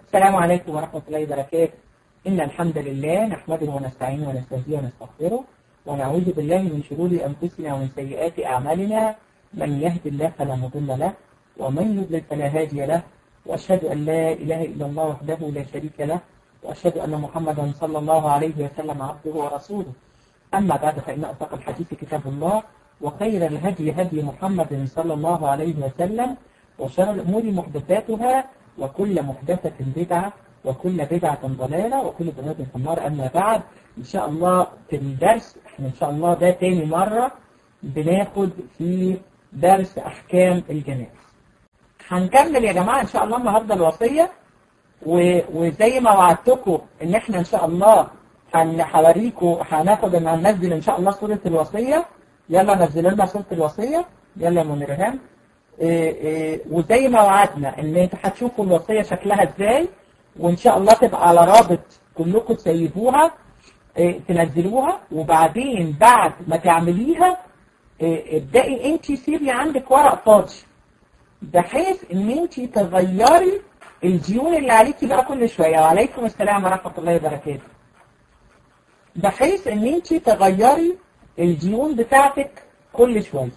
السلام عليكم ورحمة الله وبركاته إن الحمد لله نحمده ونستعينه ونستهديه ونستغفره ونعوذ بالله من شرور أنفسنا ومن سيئات أعمالنا من يهد الله فلا مضل له ومن يضلل فلا هادي له وأشهد أن لا إله إلا الله وحده لا شريك له وأشهد أن محمدا صلى الله عليه وسلم عبده ورسوله أما بعد فإن أصدق الحديث كتاب الله وخير الهدي هدي محمد صلى الله عليه وسلم وشر الأمور محدثاتها وكل محدثة بدعة وكل بدعة ضلالة وكل ضلالة في النار أما بعد إن شاء الله في الدرس إحنا إن شاء الله ده تاني مرة بناخد في درس أحكام الجنائز هنكمل يا جماعة إن شاء الله النهاردة الوصية و- وزي ما وعدتكم إن إحنا إن شاء الله هنوريكم هناخد إن هننزل إن شاء الله سورة الوصية يلا نزلوا لنا سورة الوصية يلا يا منير إيهاب إيه إيه وزي ما وعدنا ان انت هتشوفوا الوصية شكلها ازاي وان شاء الله تبقى على رابط كلكم تسيبوها إيه تنزلوها وبعدين بعد ما تعمليها إيه ابدأي انت سيبي عندك ورق فاضي بحيث ان انت تغيري الديون اللي عليكي بقى كل شوية وعليكم السلام ورحمة الله وبركاته بحيث ان انت تغيري الديون بتاعتك كل شوية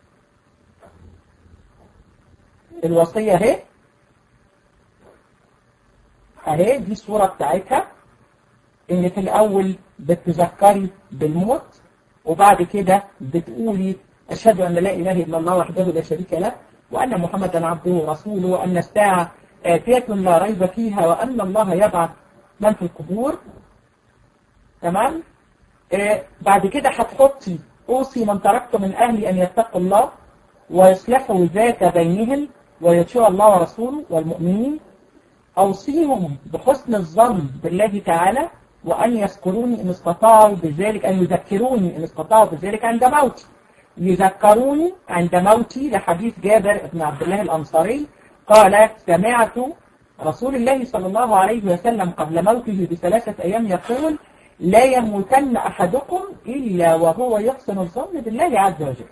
الوصية اهي اهي دي الصورة بتاعتها ان في الاول بتذكري بالموت وبعد كده بتقولي اشهد ان لا اله الا الله وحده لا شريك له وان محمدا عبده ورسوله وان الساعة آتية لا ريب فيها وان الله يبعث من في القبور تمام آه بعد كده هتحطي اوصي من تركت من اهلي ان يتقوا الله ويصلحوا ذات بينهم ويطيعوا الله ورسوله والمؤمنين أوصيهم بحسن الظن بالله تعالى وأن يذكروني إن استطاعوا بذلك أن يذكروني إن استطاعوا بذلك عند موتي يذكروني عند موتي لحديث جابر بن عبد الله الأنصاري قال سمعت رسول الله صلى الله عليه وسلم قبل موته بثلاثة أيام يقول لا يموتن أحدكم إلا وهو يحسن الظن بالله عز وجل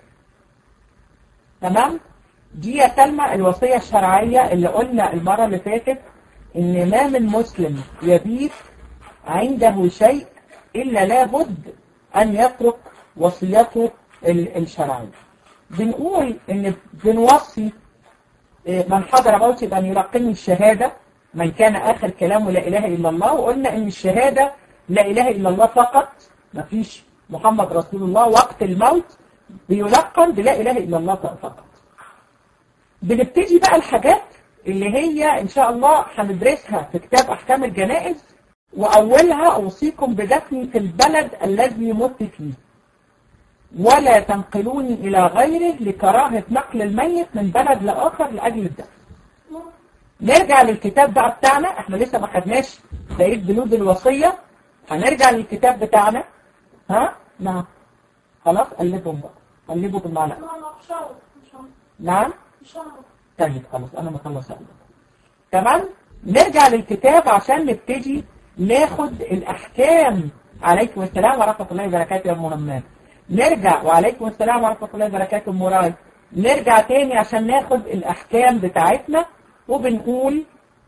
تمام دي يا سلمى الوصية الشرعية اللي قلنا المرة اللي فاتت ان ما من مسلم يبيت عنده شيء الا لابد ان يترك وصيته ال- الشرعية بنقول ان بنوصي إيه، من حضر موتي بان يلقني الشهادة من كان اخر كلامه لا اله الا الله وقلنا ان الشهادة لا اله الا الله فقط مفيش محمد رسول الله وقت الموت بيلقن بلا اله الا الله فقط بنبتدي بقى الحاجات اللي هي ان شاء الله هندرسها في كتاب احكام الجنائز واولها اوصيكم بدفني في البلد الذي مت فيه ولا تنقلوني الى غيره لكراهة نقل الميت من بلد لاخر لاجل الدفن نرجع للكتاب بقى بتاعنا احنا لسه ما خدناش بقيه بنود الوصيه هنرجع للكتاب بتاعنا ها نعم خلاص قلبهم بقى قلبوا بالمعلقه نعم طيب خلاص انا مخلص أقلب. تمام نرجع للكتاب عشان نبتدي ناخد الاحكام عليكم السلام ورحمه الله وبركاته يا مهمات نرجع وعليكم السلام ورحمه الله وبركاته مراي نرجع تاني عشان ناخد الاحكام بتاعتنا وبنقول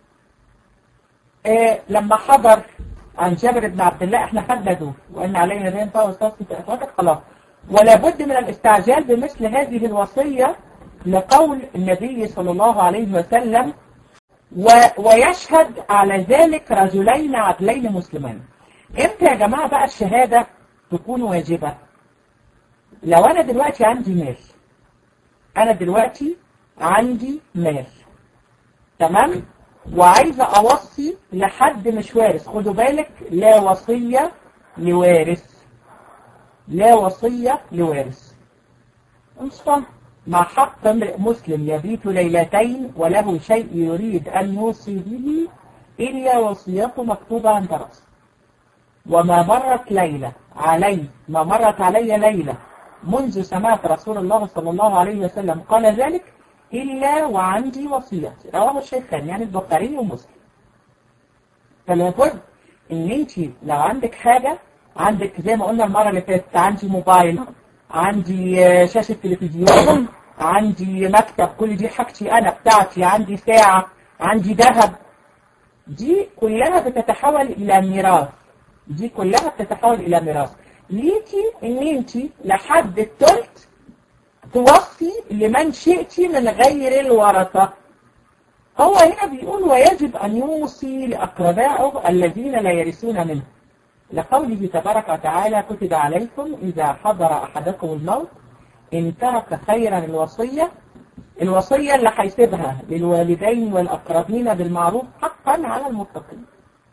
آه لما حضر عن جابر بن عبد الله احنا خدنا دول وان علينا دين فاستوصي في اخواتك خلاص ولا بد من الاستعجال بمثل هذه الوصية لقول النبي صلى الله عليه وسلم و ويشهد على ذلك رجلين عدلين مسلمين امتى يا جماعة بقى الشهادة تكون واجبة لو انا دلوقتي عندي مال انا دلوقتي عندي مال تمام وعايزة اوصي لحد مش وارث خدوا بالك لا وصية لوارث لا وصية لوارث انصفا مع حق امرئ مسلم يبيت ليلتين وله شيء يريد أن يوصي به إلا وصيته مكتوبة عند رأسه وما مرت ليلة علي ما مرت علي ليلة منذ سمعت رسول الله صلى الله عليه وسلم قال ذلك إلا وعندي وصيتي رواه الشيخان يعني البخاري ومسلم فلا بد ان انت لو عندك حاجة عندك زي ما قلنا المرة اللي فاتت عندي موبايل عندي آه، شاشة تلفزيون عندي مكتب كل دي حاجتي انا بتاعتي عندي ساعة عندي ذهب دي كلها بتتحول إلى ميراث دي كلها بتتحول إلى ميراث ليكي إن أنت لحد التلت توصي لمن شئت من غير الورثة هو هنا بيقول ويجب أن يوصي لأقربائه الذين لا يرثون منه لقوله تبارك وتعالى كتب عليكم إذا حضر أحدكم الموت إن ترك خيرا الوصية الوصية اللي هيسيبها للوالدين والأقربين بالمعروف حقا على المتقين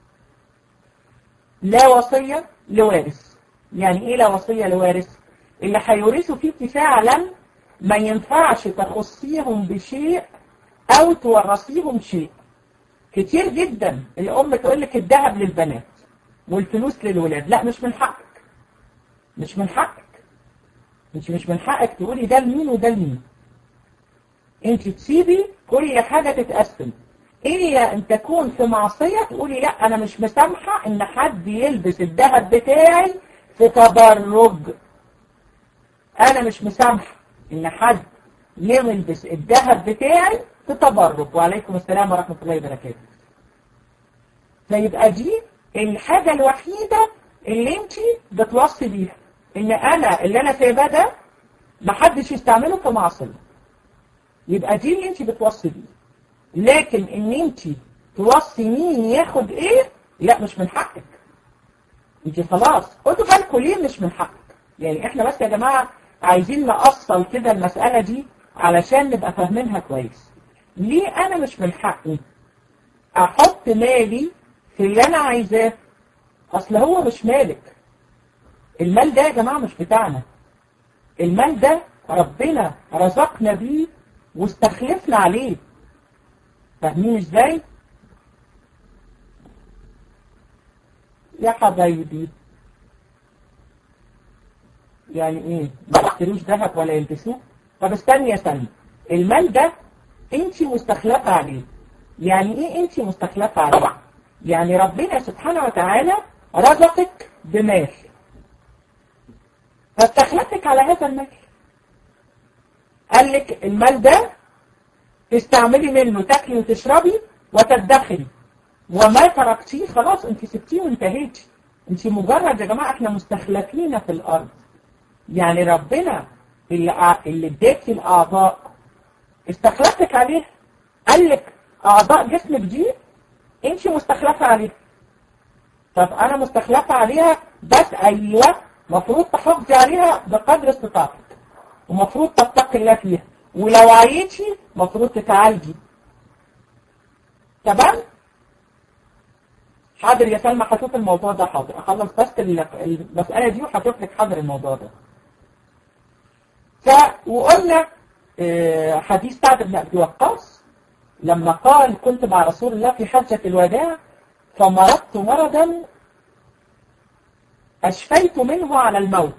لا وصية لوارث يعني إيه لا وصية لوارث اللي هيورثوا فيك فعلا ما ينفعش تخصيهم بشيء أو تورثيهم شيء كتير جدا الأم تقول لك الذهب للبنات والفلوس للولاد لا مش من حقك مش من حقك مش مش من حقك تقولي ده لمين وده لمين انت تسيبي كل حاجة تتقسم إلا أن تكون في معصية تقولي لا أنا مش مسامحة إن حد يلبس الذهب بتاعي في تبرج أنا مش مسامحة إن حد يلبس الذهب بتاعي في تبرج وعليكم السلام ورحمة الله وبركاته فيبقى دي الحاجة الوحيدة اللي انت بتوصي بيها ان انا اللي انا سايباه ده محدش يستعمله في معصية يبقى دي اللي انت بتوصي بيه لكن ان انت توصي مين ياخد ايه لا مش من حقك انت خلاص خدوا بالكم ليه مش من حقك يعني احنا بس يا جماعة عايزين نأصل كده المسألة دي علشان نبقى فاهمينها كويس ليه انا مش من حقي احط مالي في اللي انا عايزاه اصل هو مش مالك المال ده يا جماعة مش بتاعنا المال ده ربنا رزقنا بيه واستخلفنا عليه فاهمين ازاي يا حبايبي يعني ايه ما يشتروش ذهب ولا يلبسوه طب استني يا سني المال ده انت مستخلفة عليه يعني ايه انت مستخلفة عليه يعني ربنا سبحانه وتعالى رزقك بمال فاستخلفك على هذا المال قال لك المال ده تستعملي منه تاكلي وتشربي وتدخري وما تركتيه خلاص انت سبتيه وانتهيتي انت مجرد يا جماعة احنا مستخلفين في الارض يعني ربنا اللي اللي اداكي الاعضاء استخلفك عليه قال لك اعضاء جسمك دي انت مستخلفة عليها طب انا مستخلفة عليها بس ايوه مفروض تحافظي عليها بقدر استطاعتك ومفروض تتقي الله فيها ولو عيتي مفروض تتعالجي تمام حاضر يا سلمى هشوف الموضوع ده حاضر اخلص بس المسألة دي وهشوف لك حاضر الموضوع ده ف وقلنا حديث سعد بن ابي وقاص لما قال كنت مع رسول الله في حجة الوداع فمرضت مرضا أشفيت منه على الموت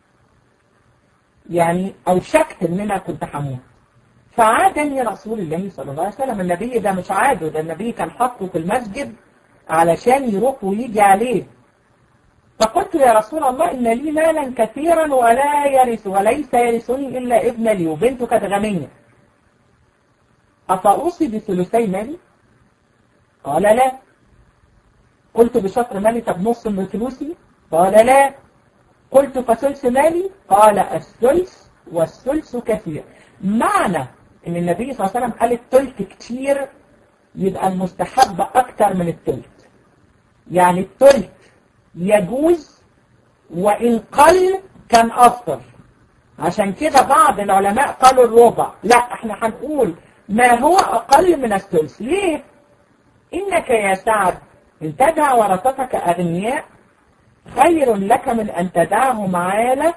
يعني أوشكت إن أنا كنت هموت فعادني رسول الله صلى الله عليه وسلم النبي ده مش عاده ده النبي كان حاطه في المسجد علشان يروح ويجي عليه فقلت يا رسول الله إن لي مالا كثيرا ولا يرث وليس يرثني إلا ابن لي وبنته كانت غنية أفأوصي بثلثي مالي؟ قال لا قلت بشطر مالي طب نص من فلوسي؟ قال لا قلت فثلث مالي؟ قال الثلث والثلث كثير معنى ان النبي صلى الله عليه وسلم قال الثلث كتير يبقى المستحب اكتر من الثلث يعني الثلث يجوز وان قل كان افضل عشان كده بعض العلماء قالوا الربع لا احنا هنقول ما هو اقل من الثلث ليه انك يا سعد ان تدع ورثتك اغنياء خير لك من ان تدعهم عالة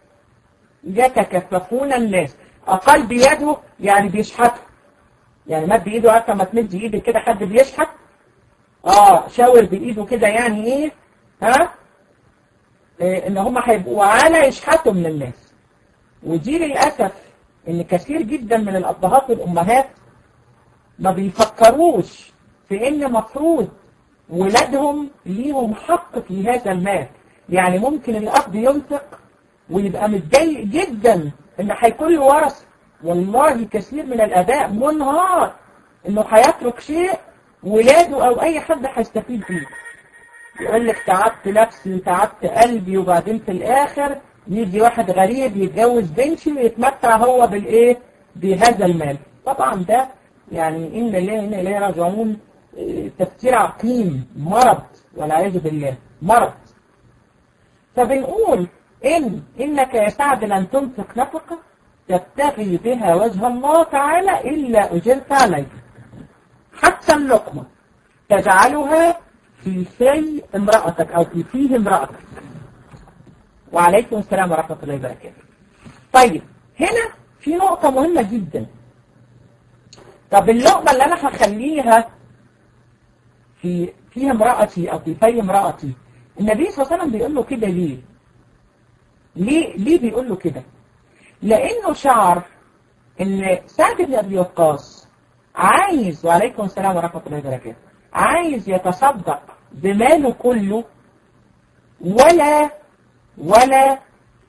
يتكففون الناس أقل بيده يعني بيشحته يعني مد ايده عارفه ما تمد ايدك كده حد بيشحت اه شاور بايده كده يعني ايه ها إيه ان هم هيبقوا عالة يشحتوا من الناس ودي للأسف ان كثير جدا من الأبهات والأمهات ما بيفكروش في ان مفروض ولادهم ليهم حق في هذا المال يعني ممكن الأب ينفق ويبقى متضايق جدا ان هيكون له ورث والله كثير من الآباء منهار انه هيترك شيء ولاده او اي حد هيستفيد بيه يقول لك تعبت نفسي وتعبت قلبي وبعدين في الاخر يجي واحد غريب يتجوز بنتي ويتمتع هو بالايه بهذا المال طبعا ده يعني ان الله ان اليه راجعون تفكير عقيم مرض والعياذ بالله مرض فبنقول ان انك يا سعد لن تنفق نفقه تبتغي بها وجه الله تعالى الا اجرت عليك حتى اللقمه تجعلها في في امرأتك او في فيه امرأتك وعليكم السلام ورحمة الله وبركاته طيب هنا في نقطة مهمة جدا طب اللقمة اللي انا هخليها في فيها امرأتي او في في امرأتي النبي صلى الله عليه وسلم بيقول له كده ليه ليه ليه بيقول له كده لانه شعر ان سعد بن ابي وقاص عايز وعليكم السلام ورحمة الله وبركاته عايز يتصدق بماله كله ولا ولا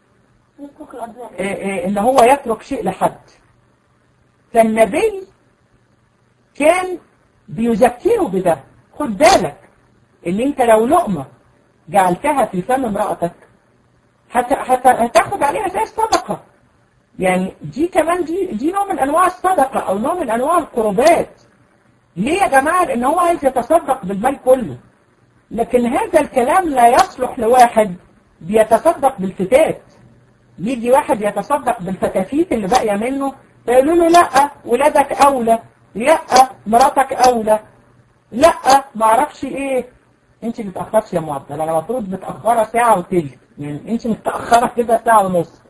إيه إيه ان هو يترك شيء لحد فالنبي كان بيذكره بده خد بالك ان انت لو لقمة جعلتها في فم امرأتك هت... هت... هتاخد عليها زي الصدقة يعني دي كمان دي دي نوع من انواع الصدقة او نوع من انواع القربات ليه يا جماعة ان هو عايز يتصدق بالمال كله لكن هذا الكلام لا يصلح لواحد بيتصدق بالفتات يجي واحد يتصدق بالفتافيت اللي باقية منه فيقولوا له لا ولادك اولى لا مراتك اولى لا معرفش ايه انت متأخرش يا معدل انا المفروض متأخرة ساعة وتلت يعني انت متأخرة كده ساعة ونص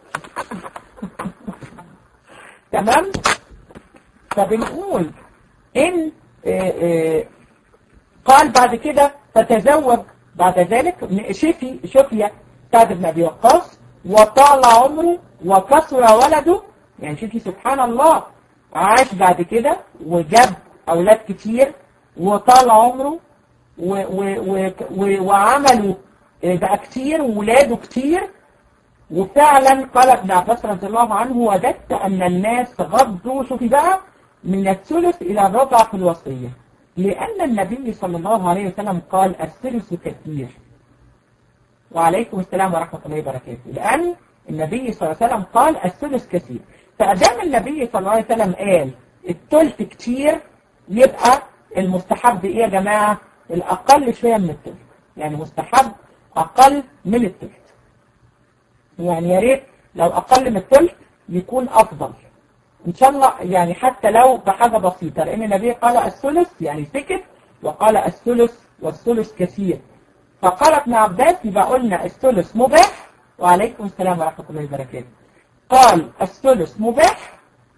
تمام فبنقول ان إيه إيه قال بعد كده فتزوج بعد ذلك شفي شفية سعد بن ابي وقاص وطال عمره وكثر ولده يعني شوفي سبحان الله عاش بعد كده وجاب اولاد كتير وطال عمره و و و و وعملوا بقى كتير وولاده كتير وفعلا قال ابن عباس رضي الله عنه وددت ان الناس غضوا شوفي بقى من الثلث الى الربع في الوصية لان النبي صلى الله عليه وسلم قال الثلث كثير وعليكم السلام ورحمة الله وبركاته لأن النبي صلى الله عليه وسلم قال الثلث كثير فأدام النبي صلى الله عليه وسلم قال الثلث كتير يبقى المستحب إيه يا جماعة الأقل شوية من الثلث يعني مستحب أقل من الثلث يعني يا ريت لو أقل من الثلث يكون أفضل إن شاء الله يعني حتى لو بحاجة بسيطة لأن النبي قال الثلث يعني سكت وقال الثلث والثلث كثير فقال ابن عباس يبقى قلنا الثلث مباح وعليكم السلام ورحمة الله وبركاته قال الثلث مباح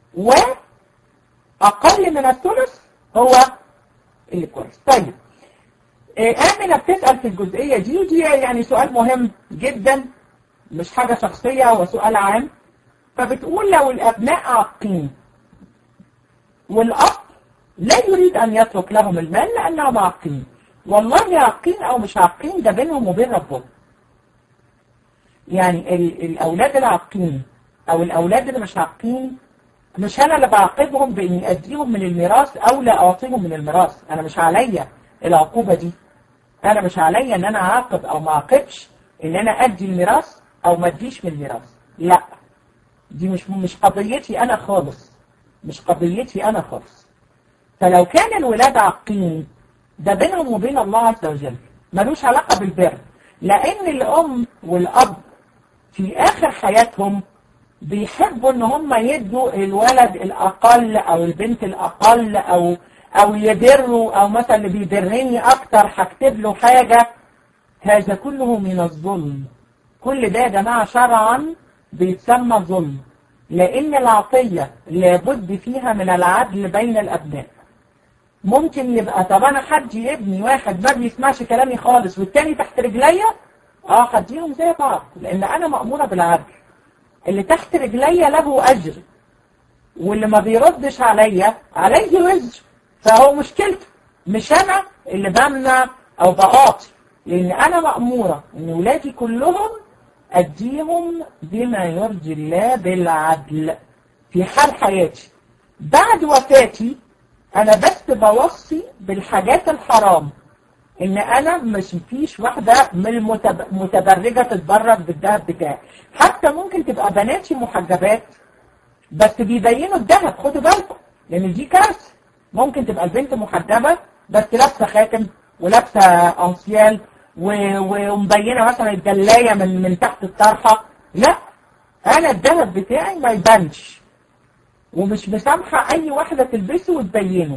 وأقل من الثلث هو اللي كويس طيب آمنة بتسأل في الجزئية دي ودي يعني سؤال مهم جدا مش حاجة شخصية هو سؤال عام فبتقول لو الأبناء عاقين والأب لا يريد أن يترك لهم المال لأنهم عاقين والله عاقين أو مش عاقين ده بينهم وبين ربهم يعني ال الأولاد العاقين أو الأولاد اللي مش عاقين مش أنا اللي بعاقبهم بإني أديهم من الميراث أو لا أعطيهم من الميراث أنا مش عليا العقوبة دي أنا مش عليا إن أنا أعاقب أو ما أعاقبش إن أنا أدي الميراث أو ما أديش من الميراث لا دي مش مش قضيتي أنا خالص مش قضيتي أنا خالص فلو كان الولاد عاقين ده بينهم وبين الله عز وجل ملوش علاقة بالبر لأن الأم والأب في آخر حياتهم بيحبوا ان هم يدوا الولد الأقل أو البنت الأقل أو أو يبروا أو مثلا اللي بيبرني أكتر هكتب له حاجة هذا كله من الظلم كل ده يا جماعة شرعا بيتسمى ظلم لأن العطية لابد فيها من العدل بين الأبناء ممكن يبقى طب أنا حدي ابني واحد ما بيسمعش كلامي خالص والتاني تحت رجليا اه هديهم زي بعض لأن أنا مأمورة بالعدل اللي تحت رجليا له أجر واللي ما بيردش عليا عليه وزر فهو مشكلته مش أنا اللي بمنع أو بقاطي لأن أنا مأمورة إن ولادي كلهم أديهم بما يرضي الله بالعدل في حال حياتي بعد وفاتي انا بس بوصي بالحاجات الحرام ان انا مش فيش واحدة من المتبرجة تتبرج بالذهب بتاعي حتى ممكن تبقى بناتي محجبات بس بيبينوا الذهب خدوا بالكم لان دي كارثة ممكن تبقى البنت محجبة بس لابسة خاتم ولابسة انسيال ومبينة مثلا الجلاية من من تحت الطرحة لا انا الذهب بتاعي ما يبانش ومش مسامحة اي واحدة تلبسه وتبينه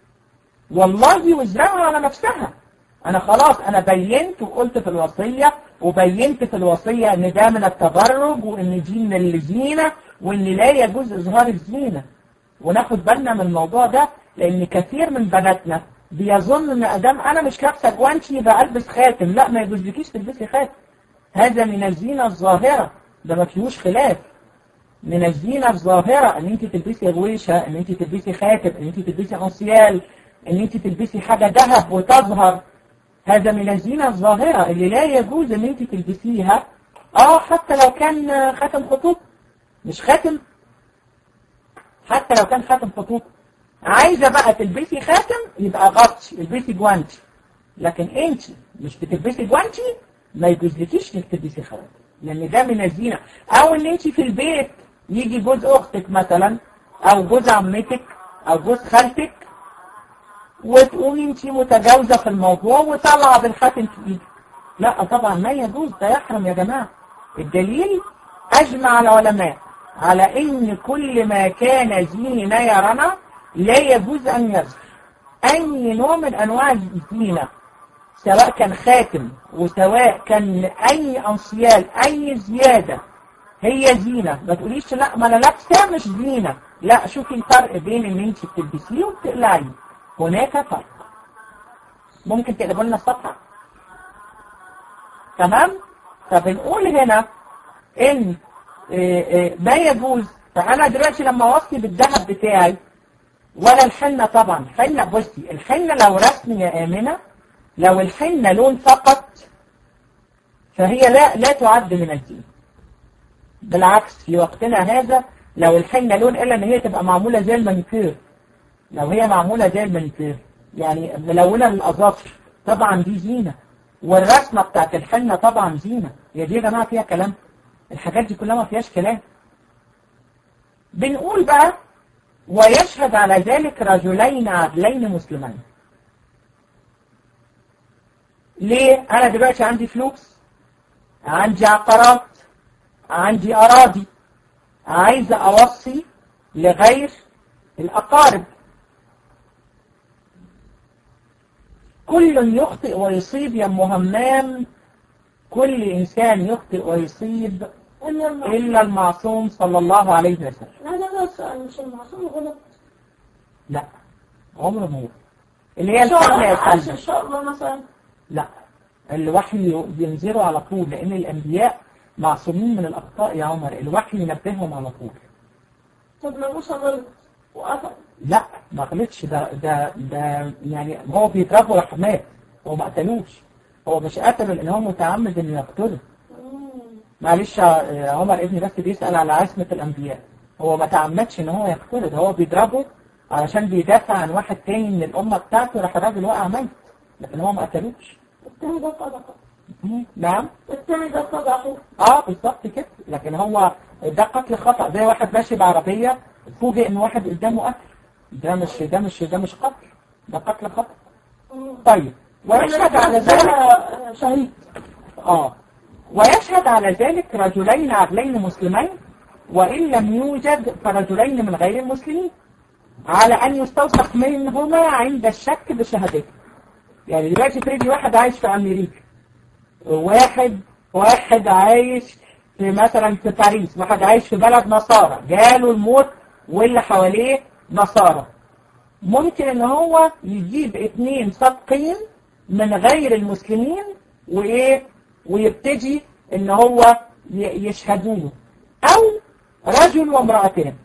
والله وزرها على نفسها انا خلاص انا بينت وقلت في الوصية وبينت في الوصية ان ده من التبرج وان دي من الزينة وان لا يجوز اظهار الزينة وناخد بالنا من الموضوع ده لان كثير من بناتنا بيظن ان ادام انا مش لابسه جوانتي يبقى البس خاتم لا ما يجوزلكيش تلبسي خاتم هذا من الزينة الظاهرة ده ما فيهوش خلاف من الزينة الظاهرة ان انت تلبسي غويشة ان انت تلبسي خاتم ان انت تلبسي عصيال ان انت تلبسي حاجة ذهب وتظهر هذا من الزينة الظاهرة اللي لا يجوز ان انت تلبسيها اه حتى لو كان خاتم خطوط مش خاتم حتى لو كان خاتم خطوط عايزة بقى تلبسي خاتم يبقى غطي البسي جوانتي لكن انت مش بتلبسي جوانتي ما يجوزلكيش انك تلبسي خاتم لان ده من الزينة او ان انت في البيت يجي جوز اختك مثلا او جوز عمتك او جوز خالتك وتقومي انت متجاوزة في الموضوع وطالعة بالخاتم في ايدك لا طبعا ما يجوز ده يحرم يا جماعة الدليل اجمع العلماء على ان كل ما كان زينة يرانا لا يجوز ان يظهر اي نوع من انواع الزينة سواء كان خاتم وسواء كان اي انصيال اي زيادة هي زينة ما تقوليش لا ما انا لابسه مش زينة لا شوفي الفرق بين ان انت بتلبسيه وبتقلعيه هناك فرق ممكن تقلبوا لنا الصفحة تمام فبنقول هنا ان ما يجوز فانا دلوقتي لما اوصي بالذهب بتاعي ولا الحنة طبعا حنة بصي الحنة لو رسم يا آمنة لو الحنة لون فقط فهي لا لا تعد من الدين بالعكس في وقتنا هذا لو الحنة لون إلا إن هي تبقى معمولة زي المانيكير لو هي معمولة زي المانيكير يعني ملونة للأظافر طبعا دي زينة والرسمة بتاعت الحنة طبعا زينة يا دي يا جماعة فيها كلام الحاجات دي كلها ما فيهاش كلام بنقول بقى ويشهد على ذلك رجلين عدلين مسلمين ليه انا دلوقتي عندي فلوس عندي عقارات عندي اراضي عايزة اوصي لغير الاقارب كل يخطئ ويصيب يا مهمام كل انسان يخطئ ويصيب الا المعصوم صلى الله عليه وسلم هذا هو السؤال مش المعصوم غلط لا عمره ما يخطئ اللي هي إن شاء الحنة الله يا عشان فندم إن شاء الله مثلا لا الوحي ينزله على طول لأن الأنبياء معصومين من الأخطاء يا عمر الوحي ينبههم على طول طب ما موسى غلط وقفل لا ما غلطش ده ده ده يعني هو بيضربه رحمات هو ما قتلوش هو مش قتله لأن هو متعمد إنه يقتله مم. معلش يا عمر ابني بس بيسأل على عصمة الأنبياء هو ما تعمدش إن هو يقتله ده هو بيضربه علشان بيدافع عن واحد تاني من الأمة بتاعته راح الراجل وقع ميت لكن هو ما قتلوش التاني ده صدقة مم. نعم التاني ده صدقة اه بالظبط كده لكن هو ده قتل خطأ زي واحد ماشي بعربية فوجئ ان واحد قدامه قتل ده مش ده مش ده مش قتل ده قتل خطأ مم. طيب ويشهد على ذلك ده شهيد اه ويشهد على ذلك رجلين عدلين مسلمين وإن لم يوجد فرجلين من غير المسلمين على أن يستوثق منهما عند الشك بشهادته يعني دلوقتي فريدي واحد عايش في أمريكا واحد واحد عايش في مثلا في باريس واحد عايش في بلد نصارى جاله الموت واللي حواليه نصارى ممكن ان هو يجيب اتنين صادقين من غير المسلمين وايه ويبتدي ان هو ي- يشهدوا له او رجل وامرأتين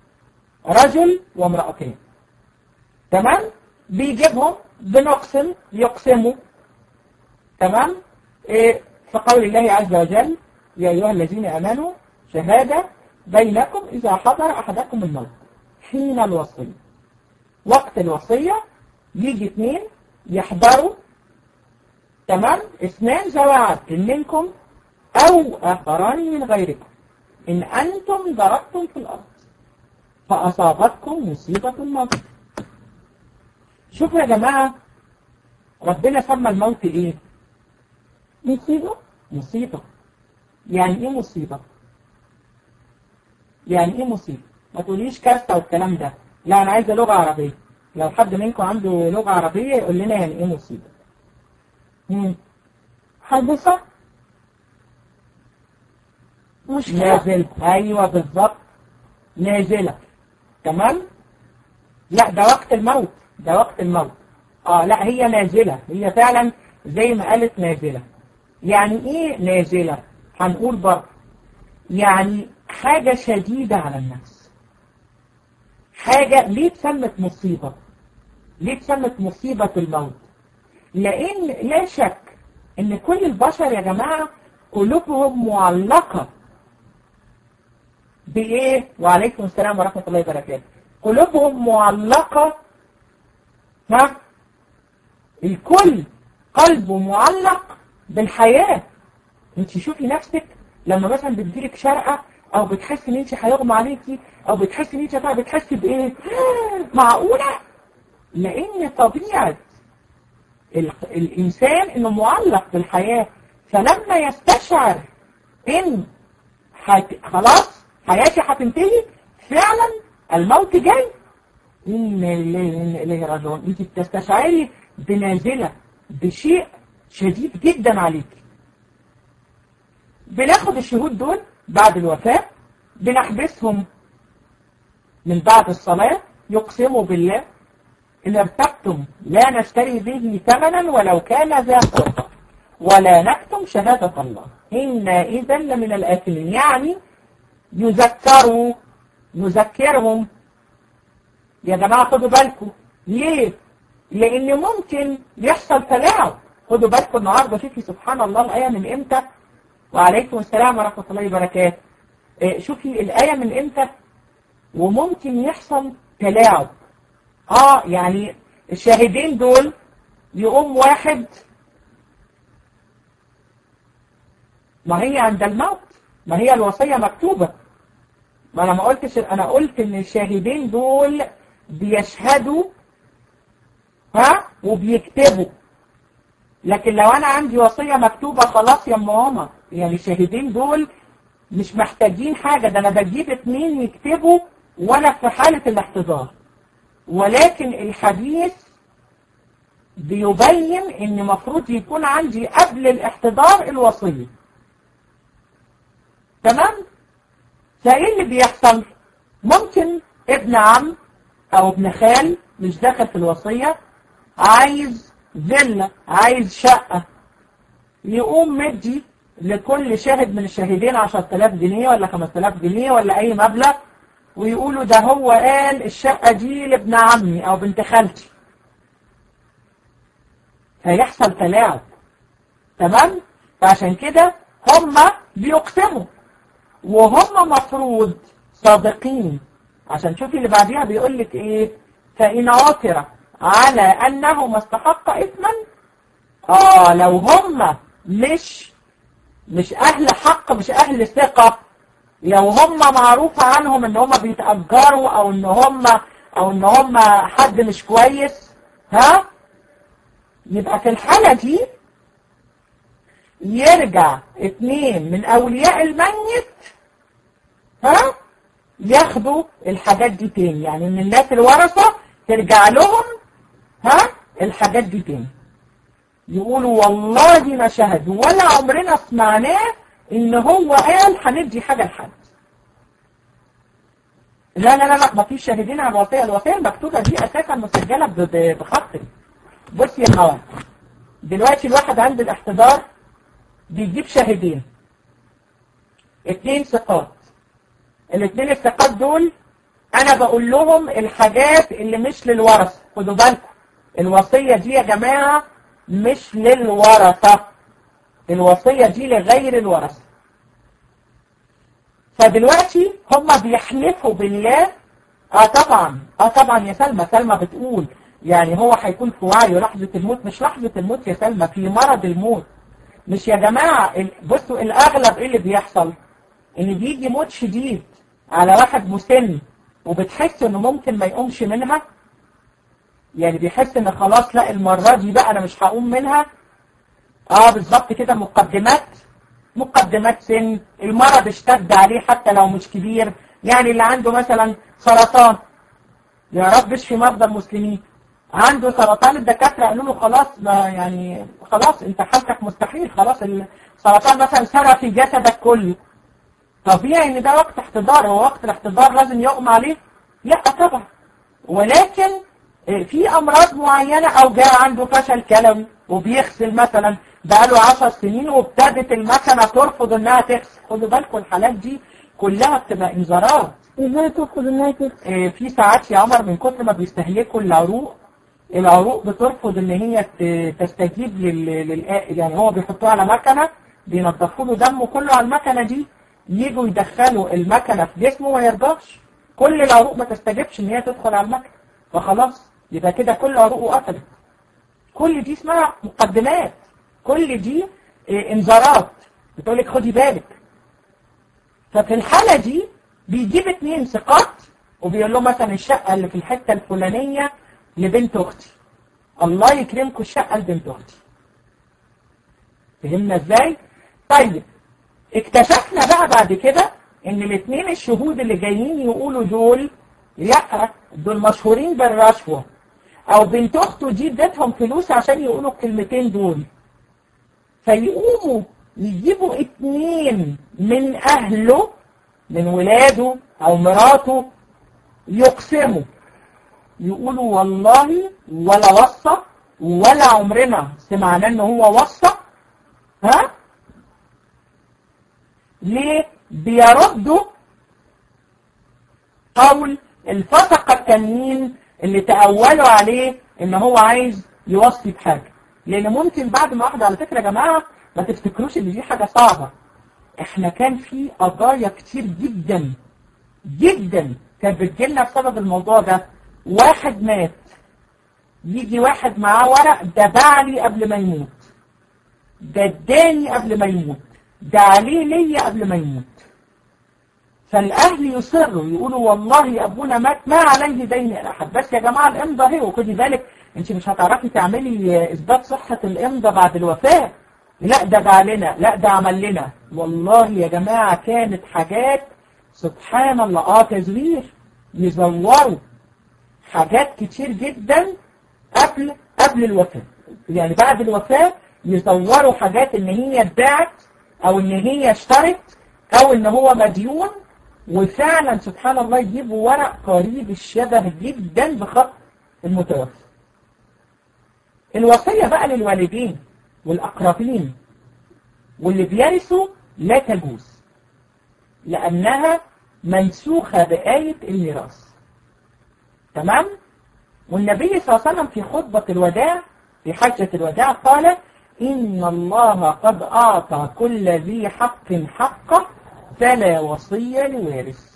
رجل وامرأتين تمام بيجيبهم بنقسم يقسموا تمام إيه في قول الله عز وجل يا أيها الذين آمنوا شهادة بينكم إذا حضر أحدكم الموت حين الوصية وقت الوصية يجي اثنين يحضروا تمام اثنان ذوي عدل منكم أو آخران من غيركم إن أنتم ضربتم في الأرض فأصابتكم مصيبة الموت شوفوا يا جماعة ربنا سمى الموت إيه؟ مصيبة مصيبة يعني إيه مصيبة؟ يعني إيه مصيبة؟ ما تقوليش كارثة والكلام ده لا أنا عايزة لغة عربية لو حد منكم عنده لغة عربية يقول لنا يعني إيه مصيبة مم. حادثة مشكلة نازل ايوه بالظبط نازله تمام لا ده وقت الموت ده وقت الموت اه لا هي نازله هي فعلا زي ما قالت نازله يعني ايه نازله هنقول برضه يعني حاجه شديده على النفس حاجه ليه اتسمت مصيبه ليه اتسمت مصيبه الموت لان لا شك ان كل البشر يا جماعه قلوبهم معلقه بإيه؟ وعليكم السلام ورحمة الله وبركاته. قلوبهم معلقة ها؟ الكل قلبه معلق بالحياة. انت شوفي نفسك لما مثلا بتجيلك شرقة او بتحسي ان انت هيغمى عليكي او بتحسي ان انت هتعب بتحسي بايه؟ معقولة؟ لان طبيعة ال- الانسان انه معلق بالحياة فلما يستشعر ان حت... خلاص حياتي هتنتهي فعلا الموت جاي إنا لله وإنا إليه راجعون أنت بتستشعري بنازلة بشيء شديد جدا عليك بناخد الشهود دول بعد الوفاة بنحبسهم من بعد الصلاة يقسموا بالله إن ارتبتم لا نشتري به ثمنا ولو كان ذا قربى ولا نكتم شهادة الله إنا إذا لمن الآثمين يعني يذكروا نذكرهم يا جماعة خدوا بالكم ليه؟ لأن ممكن يحصل تلاعب خدوا بالكم النهارده شوفي سبحان الله الآية من إمتى وعليكم السلام ورحمة الله وبركاته إيه، شوفي الآية من إمتى وممكن يحصل تلاعب اه يعني الشاهدين دول يقوم واحد ما هي عند الموت ما هي الوصية مكتوبة ما انا ما قلتش انا قلت ان الشاهدين دول بيشهدوا ها وبيكتبوا لكن لو انا عندي وصية مكتوبة خلاص يا ماما يعني الشاهدين دول مش محتاجين حاجة ده انا بجيب اتنين يكتبوا وانا في حالة الاحتضار ولكن الحديث بيبين ان مفروض يكون عندي قبل الاحتضار الوصية تمام فايه اللي بيحصل ممكن ابن عم او ابن خال مش داخل في الوصية عايز فيلا عايز شقة يقوم مدي لكل شاهد من الشاهدين 10000 جنيه ولا 5000 جنيه ولا اي مبلغ ويقولوا ده هو قال الشقة دي لابن عمي او بنت خالتي هيحصل تلاعب تمام فعشان كده هم بيقسموا وهم مفروض صادقين عشان شوفي اللي بعديها بيقول لك ايه فإن عثر على أنه ما استحق إثما اه لو هم مش مش أهل حق مش أهل ثقة لو هم معروف عنهم ان هم بيتأجروا او ان هم او ان هم حد مش كويس ها يبقى في الحالة دي يرجع اتنين من اولياء الميت ها ياخدوا الحاجات دي تاني يعني من الناس الورثة ترجع لهم ها الحاجات دي تاني يقولوا والله ما شهدوا ولا عمرنا سمعناه ان هو قال هندي حاجة لحد لا لا لا لا ما فيش شاهدين على الوصية الوصية المكتوبة دي اساسا مسجلة ب- ب- بخط بص يا خوان دلوقتي الواحد عند الاحتضار بيجيب شاهدين اتنين ثقات الاتنين الثقات دول انا بقول لهم الحاجات اللي مش للورثة خدوا بالكم الوصية دي يا جماعة مش للورثة الوصية دي لغير الورثة فدلوقتي هم بيحلفوا بالله اه طبعا اه طبعا يا سلمى سلمى بتقول يعني هو هيكون في وعيه لحظة الموت مش لحظة الموت يا سلمى في مرض الموت مش يا جماعة ال- بصوا الأغلب إيه اللي بيحصل إن بيجي موت شديد على واحد مسن وبتحس إنه ممكن ما يقومش منها يعني بيحس إن خلاص لا المرة دي بقى أنا مش هقوم منها اه بالظبط كده مقدمات مقدمات سن المرض اشتد عليه حتى لو مش كبير يعني اللي عنده مثلا سرطان يا رب اشفي مرضى المسلمين عنده سرطان الدكاترة قالوا له خلاص ما يعني خلاص انت حالتك مستحيل خلاص السرطان مثلا سرى في جسدك كله طبيعي ان ده وقت احتضار هو وقت الاحتضار لازم يقوم عليه لا طبعا ولكن اه، في امراض معينة او جاء عنده فشل كلوي وبيغسل مثلا بقاله 10 سنين وابتدت المكنة ترفض انها تغسل خدوا بالكم الحالات دي كلها بتبقى انذارات ازاي ترفض انها تغسل آه، في ساعات يا عمر من كتر ما بيستهلكوا العروق العروق بترفض ان هي ت- تستجيب لل... لل... يعني هو بيحطوها على مكنه بينضفوا له دمه كله على المكنه دي يجوا يدخلوا المكنه في جسمه ما يرضاش كل العروق ما تستجبش ان هي تدخل على المكنه فخلاص يبقى كده كل عروقه قفلت كل دي اسمها مقدمات كل دي آه، انذارات بتقول لك خدي بالك ففي الحالة دي بيجيب اتنين ثقات وبيقول له مثلا الشقة اللي في الحتة الفلانية لبنت أختي الله يكرمكم الشقة لبنت أختي فهمنا ازاي؟ طيب اكتشفنا بقى بعد كده ان الاتنين الشهود اللي جايين يقولوا دول لا دول مشهورين بالرشوة او بنت اخته دي ادتهم فلوس عشان يقولوا الكلمتين دول فيقوموا يجيبوا اتنين من اهله من ولاده او مراته يقسموا يقولوا والله ولا وصى ولا عمرنا سمعنا ان هو وصى ها ليه بيردوا قول الفسقة التانيين اللي تأولوا عليه ان هو عايز يوصي بحاجة لان ممكن بعد ما واحدة على فكرة يا جماعة ما تفتكروش ان دي حاجة صعبة احنا كان في قضايا كتير جدا جدا كانت بتجيلنا بسبب الموضوع ده واحد مات يجي واحد معاه ورق ده بعلي قبل ما يموت ده اداني قبل ما يموت ده عليه ليا قبل ما يموت فالاهل يصروا يقولوا والله يا ابونا مات ما عليه دين احد بس يا جماعه الامضه اهي وخدي بالك انت مش هتعرفي تعملي اثبات صحه الامضه بعد الوفاه لا ده بعلنا لا ده عمل لنا والله يا جماعه كانت حاجات سبحان الله اه تزوير يزوروا حاجات كتير جدا قبل قبل الوفاه يعني بعد الوفاه يزوروا حاجات ان هي اتباعت او ان هي اشترت او ان هو مديون وفعلا سبحان الله يجيبوا ورق قريب الشبه جدا بخط المتوفى الوصية بقى للوالدين والأقربين واللي بيرثوا لا تجوز لأنها منسوخة بآية الميراث تمام؟ والنبي صلى الله عليه وسلم في خطبة الوداع في حجة الوداع قال إن الله قد أعطى كل ذي حق حقه فلا وصية لوارث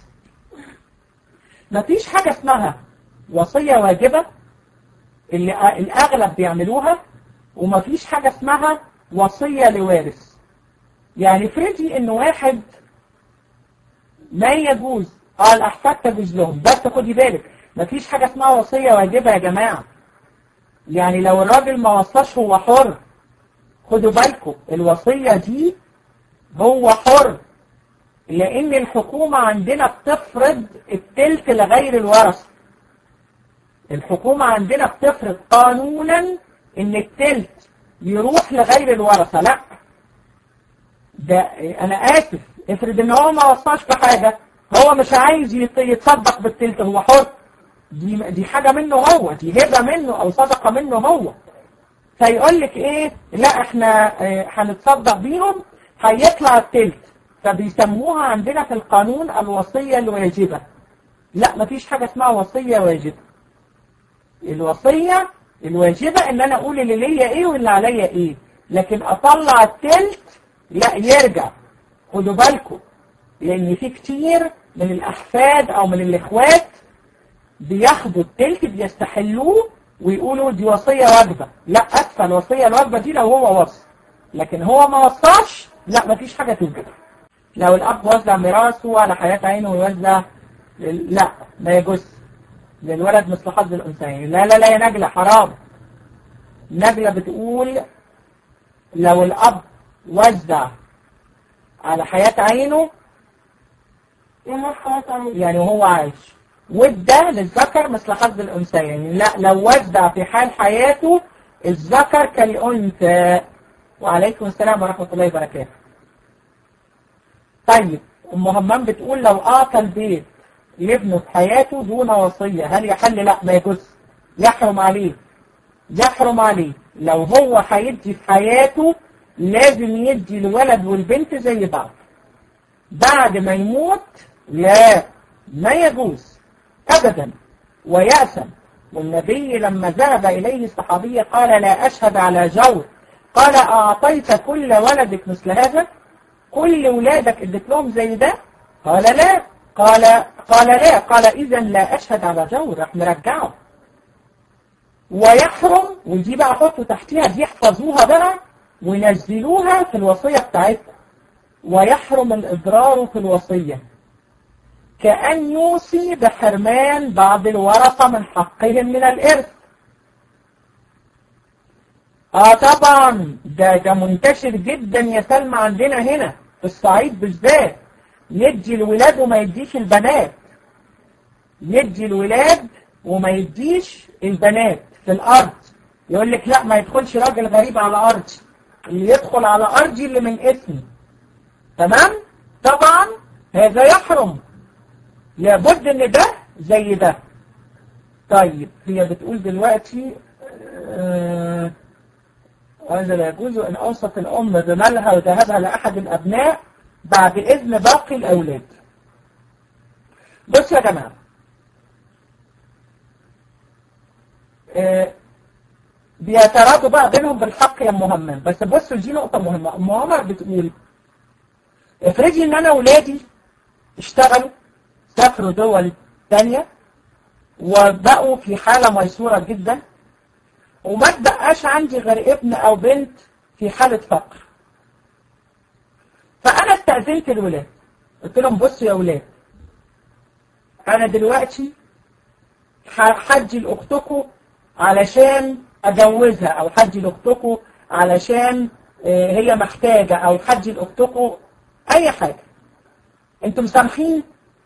مفيش حاجة اسمها وصية واجبة اللي الأغلب بيعملوها ومفيش حاجة اسمها وصية لوارث يعني فرضي إن واحد ما يجوز قال أحفاد تجوز لهم بس خدي بالك مفيش حاجة اسمها وصية واجبة يا جماعة يعني لو الراجل ما وصاش هو حر خدوا بالكم الوصية دي هو حر لأن الحكومة عندنا بتفرض التلت لغير الورثة الحكومة عندنا بتفرض قانونا إن التلت يروح لغير الورثة لا ده أنا آسف افرض إن هو ما وصاش بحاجة هو مش عايز يتصدق بالتلت هو حر دي دي حاجة منه هو دي هبة منه أو صدقة منه هو فيقول لك إيه لا إحنا اه هنتصدق بيهم هيطلع التلت فبيسموها عندنا في القانون الوصية الواجبة لا مفيش حاجة اسمها وصية واجبة الوصية الواجبة ان انا اقول اللي ليا ايه واللي عليا ايه لكن اطلع التلت لا يرجع خدوا بالكم لان في كتير من الاحفاد او من الاخوات بياخدوا التلت بيستحلوه ويقولوا دي وصية واجبة لا أدفع الوصية الواجبة دي لو هو وصى لكن هو ما وصاش لا مفيش حاجة توجد لو الأب وزع ميراثه على حياة عينه ويوزع لا ما يجوز للولد مثل حظ الأنثيين لا لا لا يا نجلة حرام نجلة بتقول لو الأب وزع على حياة عينه يعني حياة عينه يعني وهو عايش وده للذكر مثل حظ الأنثيين لا لو وزع في حال حياته الذكر كالأنثى وعليكم السلام ورحمة الله وبركاته طيب أم همام بتقول لو أعطى البيت لابنه في حياته دون وصية هل يحل لا ما يجوز يحرم عليه يحرم عليه لو هو هيدي في حياته لازم يدي الولد والبنت زي بعض بعد ما يموت لا ما يجوز أبدا ويأسم والنبي لما ذهب إليه الصحابية قال لا أشهد على جور قال أعطيت كل ولدك مثل هذا كل ولادك اديت لهم زي ده قال لا قال قال لا قال إذا لا أشهد على جور راح مرجعه ويحرم ودي بقى حطوا تحتيها دي احفظوها بقى ونزلوها في الوصية بتاعتكم ويحرم الإضرار في الوصية كأن يوصي بحرمان بعض الورثة من حقهم من الإرث آه طبعا ده ده منتشر جدا يا سلمى عندنا هنا في الصعيد بالذات يدي الولاد وما يديش البنات يدي الولاد وما يديش البنات في الأرض يقول لك لا ما يدخلش راجل غريب على أرضي اللي يدخل على أرضي اللي من اسمي تمام طبعا هذا يحرم لابد ان ده زي ده طيب هي بتقول دلوقتي آه وهذا لا يجوز ان اوصف الام بمالها وذهبها لاحد الابناء بعد اذن باقي الاولاد بصوا يا جماعه آه بيترادوا بقى بينهم بالحق يا ام همام بس بصوا دي نقطه مهمه ام عمر بتقول افرضي ان انا ولادي اشتغلوا سافروا دول تانية وبقوا في حالة ميسورة جدا وما تبقاش عندي غير ابن او بنت في حالة فقر فانا استأذنت الولاد قلت لهم بصوا يا ولاد انا دلوقتي حجي لاختكم علشان اجوزها او حجي لاختكم علشان هي محتاجة او حجي لاختكم اي حاجة انتم مسامحين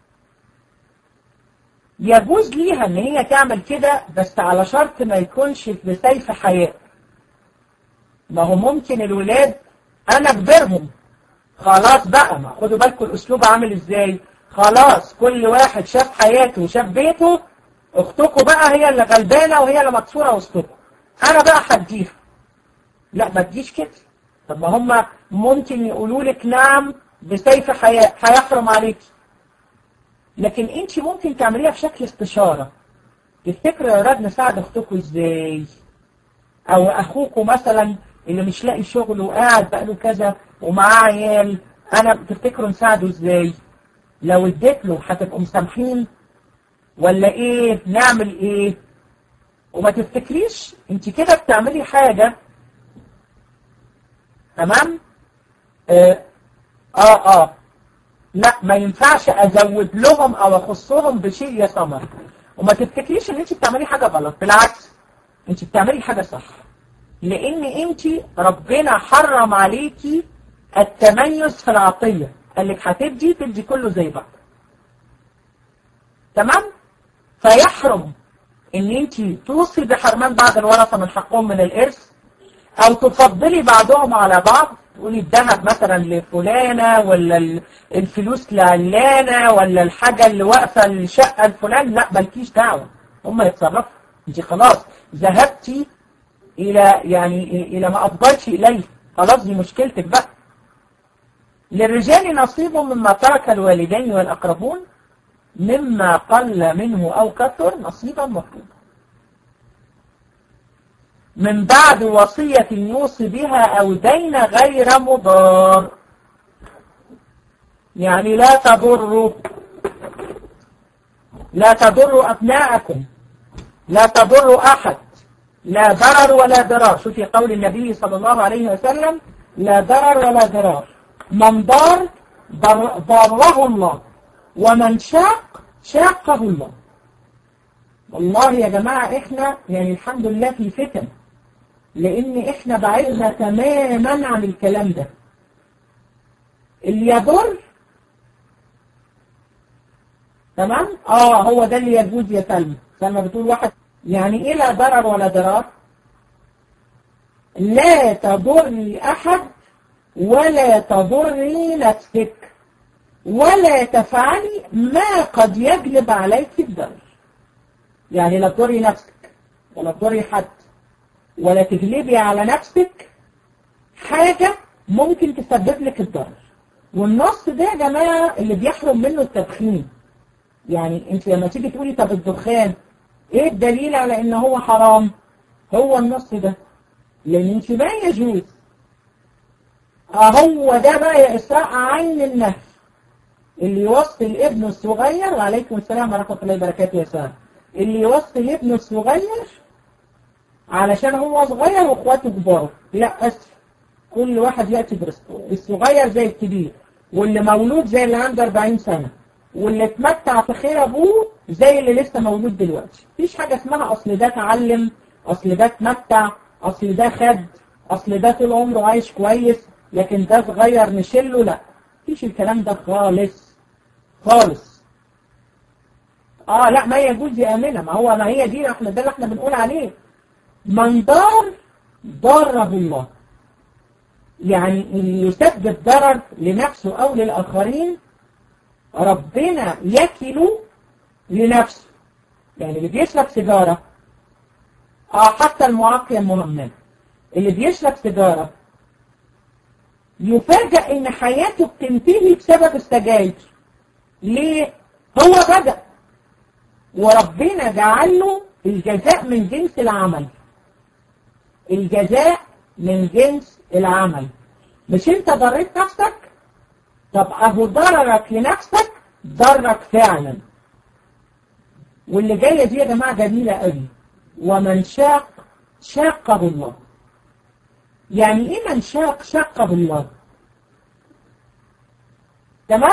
يجوز ليها ان هي تعمل كده بس على شرط ما يكونش بسيف حياء ما هو ممكن الولاد انا اجبرهم خلاص بقى ما خدوا بالكم الاسلوب عامل ازاي خلاص كل واحد شاف حياته وشاف بيته اختكم بقى هي اللي غلبانه وهي اللي مكسوره وسطكم انا بقى هديها لا ما تجيش كده طب ما هم ممكن يقولوا لك نعم بسيف حياء هيحرم عليكي لكن انت ممكن تعمليها بشكل استشارة تفتكروا يا ولاد نساعد اختكم ازاي او اخوكم مثلا اللي مش لاقي شغل وقاعد بقاله كذا ومعاه عيال انا تفتكروا نساعده ازاي لو اديت له هتبقوا مسامحين ولا ايه نعمل ايه وما تفتكريش انت كده بتعملي حاجة تمام اه اه, آه. لا ما ينفعش ازود لهم او اخصهم بشيء يا سمر وما تفتكريش ان انت بتعملي حاجة غلط بالعكس انت بتعملي حاجة صح لان انت ربنا حرم عليكي التميز في العطية قال لك هتدي تدي كله زي بعض تمام فيحرم ان انت توصي بحرمان بعض الورثة من حقهم من الارث او تفضلي بعضهم على بعض تقولي الذهب مثلا لفلانة ولا الفلوس لعلانة ولا الحاجة اللي واقفة الشقة لفلان لا مالكيش دعوة هم يتصرفوا انت خلاص ذهبتي الى يعني الى ما افضلش اليه خلاص دي مشكلتك بقى للرجال نصيب مما ترك الوالدين والاقربون مما قل منه او كثر نصيبا مفروضا من بعد وصية يوصي بها أو دين غير مضار يعني لا تضر لا تضروا أبناءكم لا تضروا أحد لا ضرر ولا ضرار شوفي قول النبي صلى الله عليه وسلم لا ضرر ولا ضرار من ضار ضر- ضره الله ومن شاق شاقه الله والله يا جماعة احنا يعني الحمد لله في فتن لان احنا بعدنا تماما عن الكلام ده اللي يضر تمام اه هو ده اللي يجوز يا سلمى سلمى بتقول واحد يعني ايه لا ضرر ولا ضرار لا تضري احد ولا تضري نفسك ولا تفعلي ما قد يجلب عليك الضرر يعني لا تضري نفسك ولا تضري حد ولا تجلبي على نفسك حاجة ممكن تسبب لك الضرر والنص ده يا جماعة اللي بيحرم منه التدخين يعني انت لما تيجي تقولي طب الدخان ايه الدليل على ان هو حرام هو النص ده لان انت ما يجوز اهو ده بقى يا اسراء عين النهي اللي يوصي الابن الصغير وعليكم السلام ورحمة الله وبركاته يا سارة اللي يوصي الابن الصغير علشان هو صغير واخواته كبار لا اسف كل واحد يأتي برزقه الصغير زي الكبير واللي مولود زي اللي عنده 40 سنة واللي اتمتع في خير ابوه زي اللي لسه مولود دلوقتي مفيش حاجة اسمها اصل ده اتعلم اصل ده اتمتع اصل ده خد اصل ده طول عمره عايش كويس لكن ده صغير نشله لا مفيش الكلام ده خالص خالص اه لا ما يجوز يا امنه ما هو ما هي دي احنا ده اللي احنا بنقول عليه من ضار ضره الله يعني اللي يسبب ضرر لنفسه او للاخرين ربنا يكله لنفسه يعني اللي بيشرب سيجاره اه حتى المعاقية المهمل اللي بيشرب سيجاره يفاجأ ان حياته بتنتهي بسبب السجاير ليه؟ هو بدأ وربنا جعل له الجزاء من جنس العمل الجزاء من جنس العمل مش انت ضريت نفسك طب اهو ضررك لنفسك ضرك فعلا واللي جايه دي يا جماعه جميله قوي ومن شاق شاقه الله يعني ايه من شاق شاقه الله تمام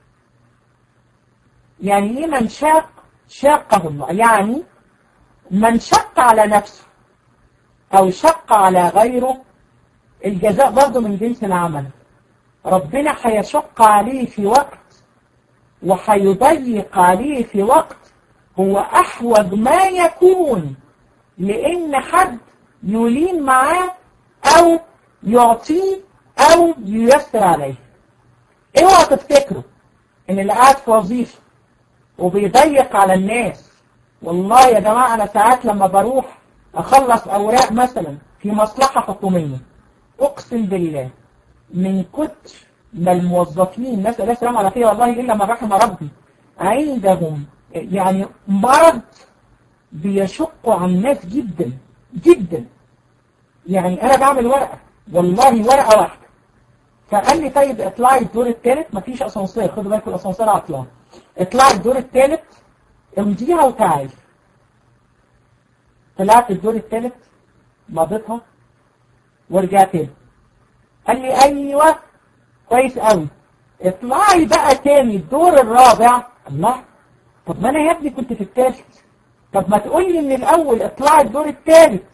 يعني ايه من شاق شاقه الله يعني من شق على نفسه او شق على غيره الجزاء برضه من جنس العمل ربنا هيشق عليه في وقت وهيضيق عليه في وقت هو احوج ما يكون لان حد يلين معاه او يعطيه او ييسر عليه اوعى تفتكروا ان اللي قاعد في وظيفه وبيضيق على الناس والله يا جماعة أنا ساعات لما بروح أخلص أوراق مثلا في مصلحة حكومية أقسم بالله من كتر ما الموظفين نسأل الله السلامة على والله إلا ما رحم ربي عندهم يعني مرض بيشقوا على الناس جدا جدا يعني أنا بعمل ورقة والله ورقة واحدة فقال لي طيب اطلعي الدور الثالث مفيش اسانسير خدوا بالكم الاسانسير عطلان اطلعي الدور الثالث امضيها وتعالي طلعت الدور الثالث مضيتها ورجعت تاني قال لي ايوه كويس قوي اطلعي بقى تاني الدور الرابع الله طب ما انا يا ابني كنت في الثالث طب ما تقول لي من الاول اطلعي الدور الثالث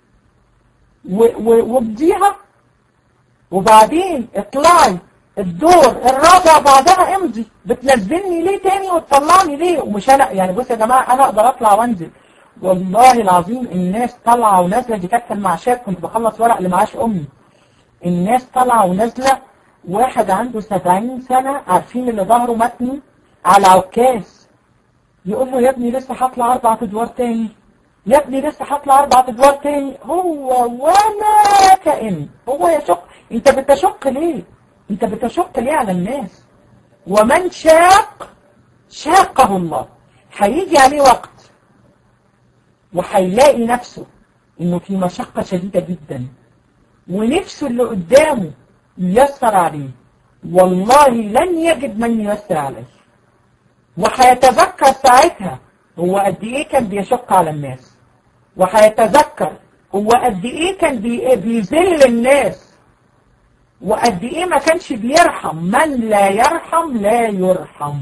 وامضيها وبعدين اطلعي الدور الرابع بعدها امضي بتنزلني ليه تاني وتطلعني ليه ومش انا يعني بص يا جماعه انا اقدر اطلع وانزل والله العظيم الناس طالعه ونازله دي كانت المعاشات كنت بخلص ورق لمعاش امي الناس طالعه ونازله واحد عنده 70 سنه عارفين اللي ظهره متني على عكاز يقول له يا ابني لسه هطلع اربع ادوار تاني يا ابني لسه هطلع اربع ادوار تاني هو ولا كأن هو يشق انت بتشق ليه انت بتشق ليه على الناس ومن شاق شاقه الله هيجي عليه وقت وهيلاقي نفسه انه في مشقة شديدة جدا ونفسه اللي قدامه ييسر عليه والله لن يجد من ييسر عليه وهيتذكر ساعتها هو قد ايه كان بيشق على الناس وهيتذكر هو قد ايه كان بي- بيذل الناس وقد ايه ما كانش بيرحم من لا يرحم لا يرحم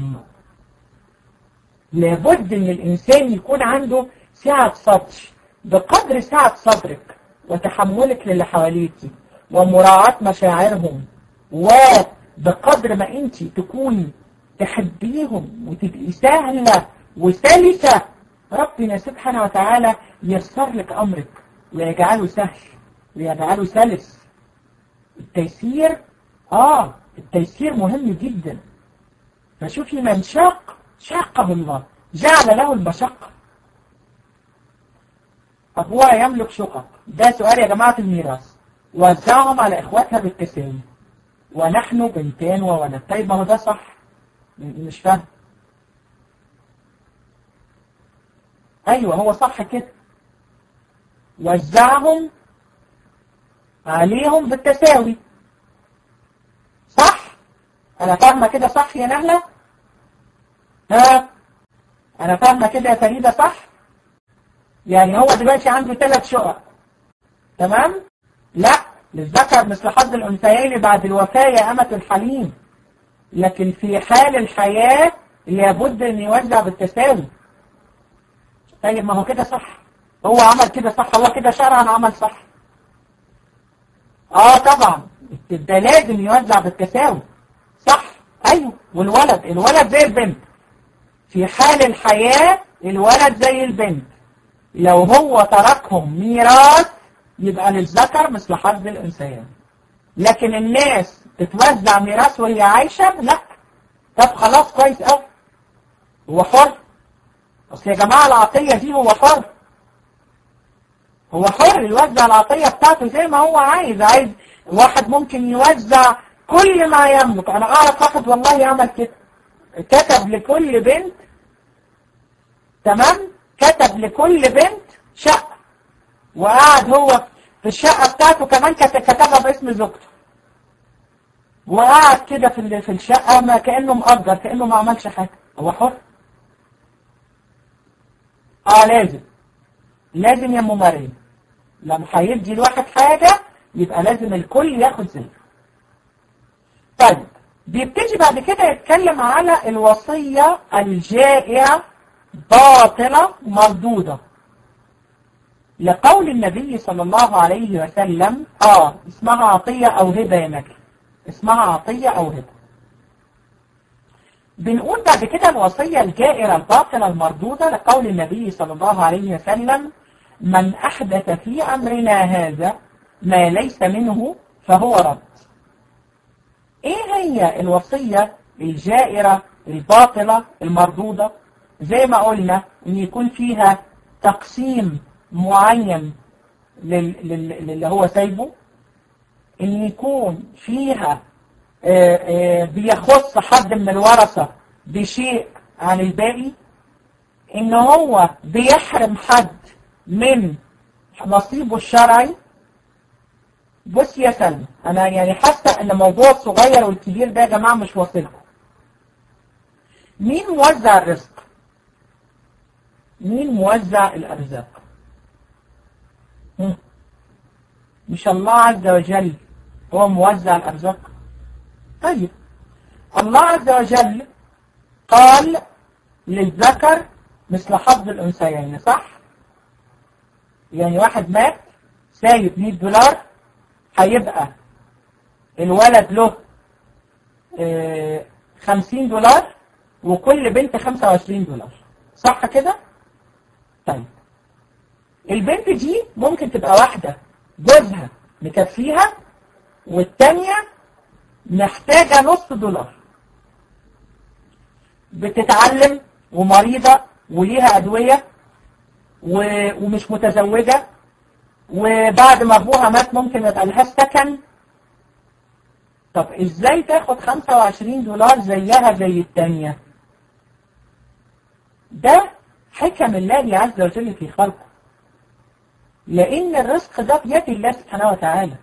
لابد ان الانسان يكون عنده سعة صدر بقدر سعة صدرك وتحملك للي حواليك ومراعاة مشاعرهم وبقدر ما انت تكوني تحبيهم وتبقي سهلة وسلسة ربنا سبحانه وتعالى يسر لك امرك ويجعله سهل ويجعله سلس التيسير اه التيسير مهم جدا فشوفي من شاق شاقه الله جعل له المشقة طب هو يملك شقق ده سؤال يا جماعة الميراث وزعهم على اخواتها بالتساوي ونحن بنتان وولد طيب ما هو ده صح م- مش فاهم ايوه هو صح كده وزعهم عليهم بالتساوي صح انا فاهمه كده صح يا نهله ها انا فاهمه كده يا فريده صح يعني هو دلوقتي عنده ثلاث شقق تمام لا للذكر مثل حظ الانثيين بعد الوفاه يا امه الحليم لكن في حال الحياه لابد ان يوزع بالتساوي طيب ما هو كده صح هو عمل كده صح هو كده شرعا عمل صح اه طبعا ده لازم يوزع بالتساوي صح ايوه والولد الولد زي البنت في حال الحياة الولد زي البنت لو هو تركهم ميراث يبقى للذكر مثل حظ الانثيين لكن الناس تتوزع ميراث وهي عايشة لا طب خلاص كويس قوي هو حر اصل يا جماعة العطية دي هو حر هو حر يوزع العطية بتاعته زي ما هو عايز عايز واحد ممكن يوزع كل ما يملك انا اعرف واحد والله يعمل كده كتب لكل بنت تمام كتب لكل بنت شقة وقعد هو في الشقة بتاعته كمان كت- كتبها باسم زوجته وقعد كده في ال- في الشقة ما كأنه مأجر كأنه ما عملش حاجة هو حر اه لازم لازم يا ام مريم لما هيدي الواحد حاجة يبقى لازم الكل ياخد زيه طيب بيبتدي بعد كده يتكلم على الوصية الجائعة باطلة مردودة لقول النبي صلى الله عليه وسلم اه اسمها عطية او هبة يا نجل اسمها عطية او هبة بنقول بعد كده الوصية الجائرة الباطلة المردودة لقول النبي صلى الله عليه وسلم من أحدث في أمرنا هذا ما ليس منه فهو رد إيه هي الوصية الجائرة الباطلة المردودة زي ما قلنا إن يكون فيها تقسيم معين لل- لل- للي هو سايبه إن يكون فيها آه، آه، بيخص حد من الورثة بشيء عن الباقي ان هو بيحرم حد من نصيبه الشرعي بص يا سلمى انا يعني حاسه ان الموضوع الصغير والكبير ده يا جماعه مش واصلكم مين موزع الرزق مين موزع الارزاق هم. مش الله عز وجل هو موزع الارزاق طيب الله عز وجل قال للذكر مثل حظ الأنثيين صح؟ يعني واحد مات سايب 100 دولار هيبقى الولد له آه، 50 دولار وكل بنت 25 دولار صح كده؟ طيب البنت دي ممكن تبقى واحدة جوزها مكفيها والتانية محتاجة نص دولار بتتعلم ومريضة وليها أدوية و- ومش متزوجة وبعد ما أبوها مات ممكن يبقى لها سكن طب إزاي تاخد 25 دولار زيها زي التانية ده حكم الله عز وجل في خلقه لأن الرزق ده بيد الله سبحانه وتعالى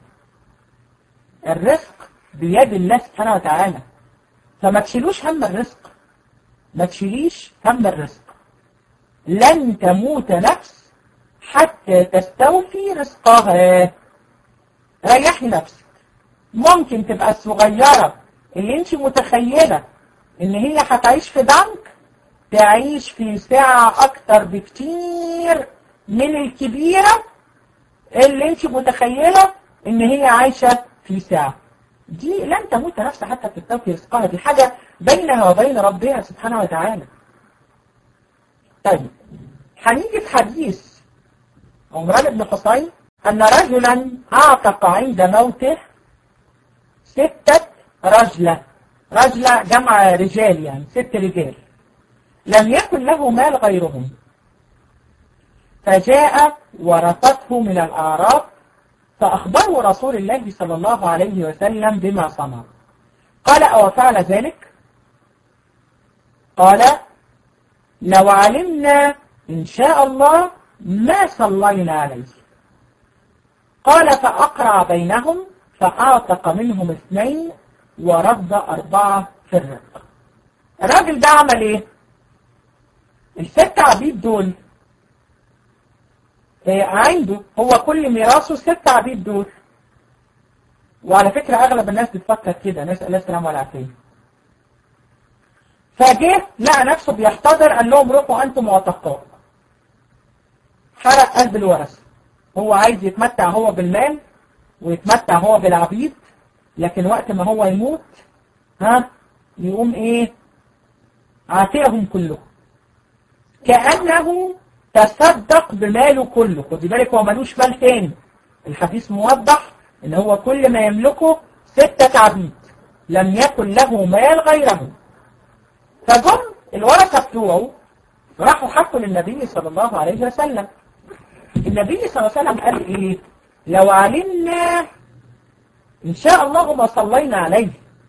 الرزق بيد الله سبحانه وتعالى فما تشيلوش هم الرزق ما تشيليش هم الرزق لن تموت نفس حتى تستوفي رزقها ريحي نفسك ممكن تبقى الصغيرة اللي انت متخيلة ان هي هتعيش في بنك تعيش في ساعة اكتر بكتير من الكبيرة اللي انت متخيلة ان هي عايشة في ساعة دي لن تموت نفسها حتى تستوفي رزقها دي حاجة بينها وبين ربها سبحانه وتعالى طيب هنيجي في حديث عمران بن حصين أن رجلا أعتق عند موته ستة رجلة رجلة جمع رجال يعني ست رجال لم يكن له مال غيرهم فجاء ورثته من الأعراب فأخبروا رسول الله صلى الله عليه وسلم بما صنع قال أو فعل ذلك قال لو علمنا إن شاء الله ما صلينا عليه قال فأقرع بينهم فأعتق منهم اثنين ورد أربعة في الرق الراجل ده عمل ايه الست عبيد دول إيه عنده هو كل ميراثه ست عبيد دول وعلى فكرة أغلب الناس بتفكر كده نسأل الله السلامة والعافية فجه لقى نفسه بيحتضر قال لهم روحوا أنتم معتقاء حرق قلب الورثة هو عايز يتمتع هو بالمال ويتمتع هو بالعبيد لكن وقت ما هو يموت ها يقوم ايه عاتقهم كلهم كأنه تصدق بماله كله خدي بالك هو ملوش مال تاني الحديث موضح ان هو كل ما يملكه ستة عبيد لم يكن له مال غيره فجم الورثة بتوعه راحوا حكوا للنبي صلى الله عليه وسلم النبي صلى الله عليه وسلم قال ايه لو علمنا ان شاء الله ما صلينا عليه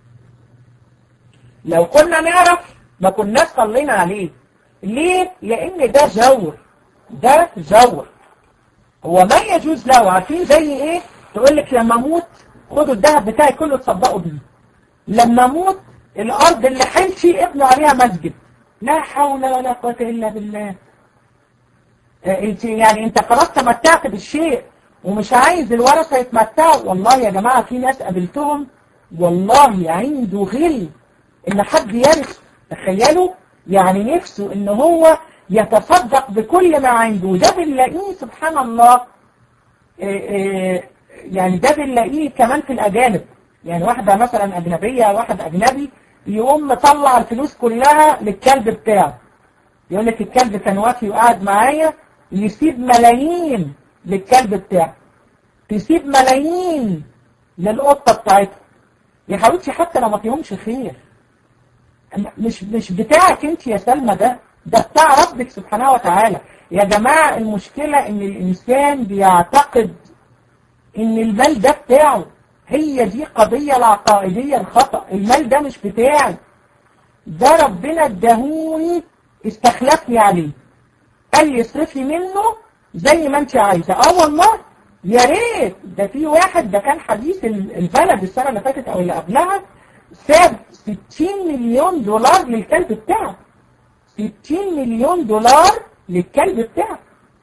لو كنا نعرف ما كناش صلينا عليه ليه لان ده جور ده جور هو ما يجوز له عارفين زي ايه تقول لك لما اموت خدوا الذهب بتاعي كله تصدقوا بيه لما اموت الارض اللي حنشي ابنوا عليها مسجد لا حول ولا قوه الا بالله انت يعني انت خلاص تمتعت بالشيء ومش عايز الورثه يتمتعوا والله يا جماعه في ناس قابلتهم والله عنده غل ان حد يرث تخيلوا يعني نفسه ان هو يتصدق بكل ما عنده وده بنلاقيه سبحان الله إيه إيه يعني ده بنلاقيه كمان في الاجانب يعني واحده مثلا اجنبيه واحد اجنبي يقوم مطلع الفلوس كلها للكلب بتاعه يقول لك الكلب كان وافي وقاعد معايا يسيب ملايين للكلب بتاعه تسيب ملايين للقطه بتاعتها يا حبيبتي حتى لو ما فيهمش خير مش مش بتاعك انت يا سلمى ده ده بتاع ربك سبحانه وتعالى يا جماعة المشكلة ان الانسان بيعتقد ان المال ده بتاعه هي دي قضية العقائدية الخطأ المال ده مش بتاعي ده ربنا اداهوني استخلفني عليه قال لي اصرفي منه زي ما انت عايزة اه والله يا ريت ده في واحد ده كان حديث البلد السنة اللي فاتت او اللي قبلها ساب 60 مليون دولار للكلب بتاعه 60 مليون دولار للكلب بتاعه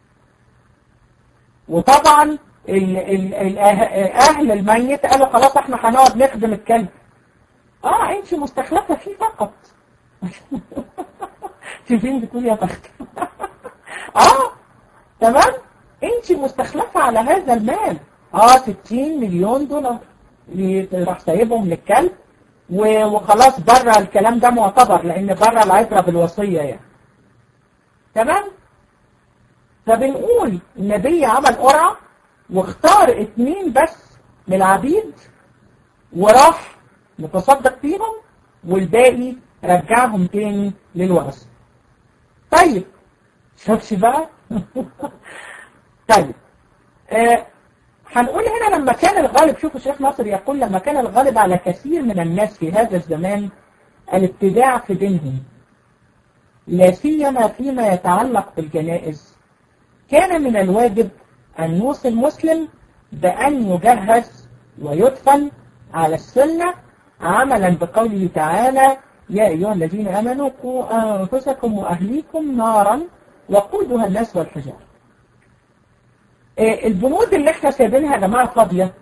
وطبعا ال ال ال اهل الميت قالوا خلاص احنا هنقعد نخدم الكلب اه انت مستخلفة فيه فقط شايفين بتقول يا بخت اه تمام انت مستخلفة على هذا المال اه 60 مليون دولار راح سايبهم للكلب وخلاص بره الكلام ده معتبر لان بره العبرة بالوصية يعني تمام فبنقول النبي عمل قرعة واختار اتنين بس من العبيد وراح متصدق فيهم والباقي رجعهم تاني للورثة طيب شوفش بقى طيب آه هنقول هنا لما كان الغالب شوفوا الشيخ ناصر يقول لما كان الغالب على كثير من الناس في هذا الزمان الابتداع في دينهم لا سيما فيما يتعلق بالجنائز كان من الواجب أن يوصي المسلم بأن يجهز ويدفن على السنة عملا بقوله تعالى يا أيها الذين آمنوا قوا أنفسكم وأهليكم نارا وقودها الناس والحجار إيه البنود اللي احنا سايبينها يا جماعة فاضية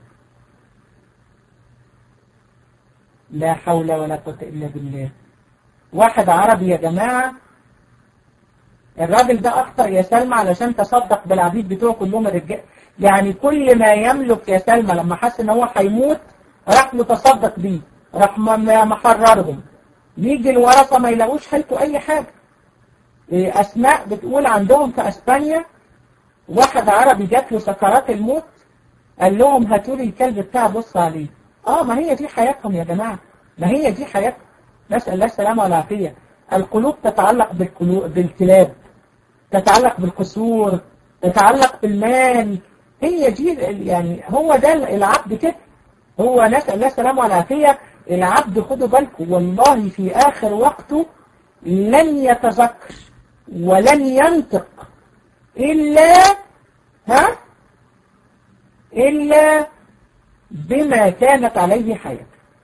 لا حول ولا قوة إلا بالله واحد عربي يا جماعة الراجل ده أخطر يا سلمى علشان تصدق بالعبيد بتوعه كلهم الرجال يعني كل ما يملك يا سلمى لما حس ان هو هيموت راح متصدق بيه راح محررهم يجي الورثة ما يلاقوش حيثه أي حاجة إيه أسماء بتقول عندهم في أسبانيا واحد عربي جات له سكرات الموت قال لهم هاتوا لي الكلب بتاعي بص عليه اه ما هي دي حياتهم يا جماعة ما هي دي حياتهم نسأل الله السلامة والعافية القلوب تتعلق بالقلوب بالكلاب تتعلق بالقصور تتعلق بالمال هي دي يعني هو ده العبد كده هو نسأل الله السلامة والعافية العبد خدوا بالكم والله في آخر وقته لن يتذكر ولن ينطق إلا ها إلا بما كانت عليه حياته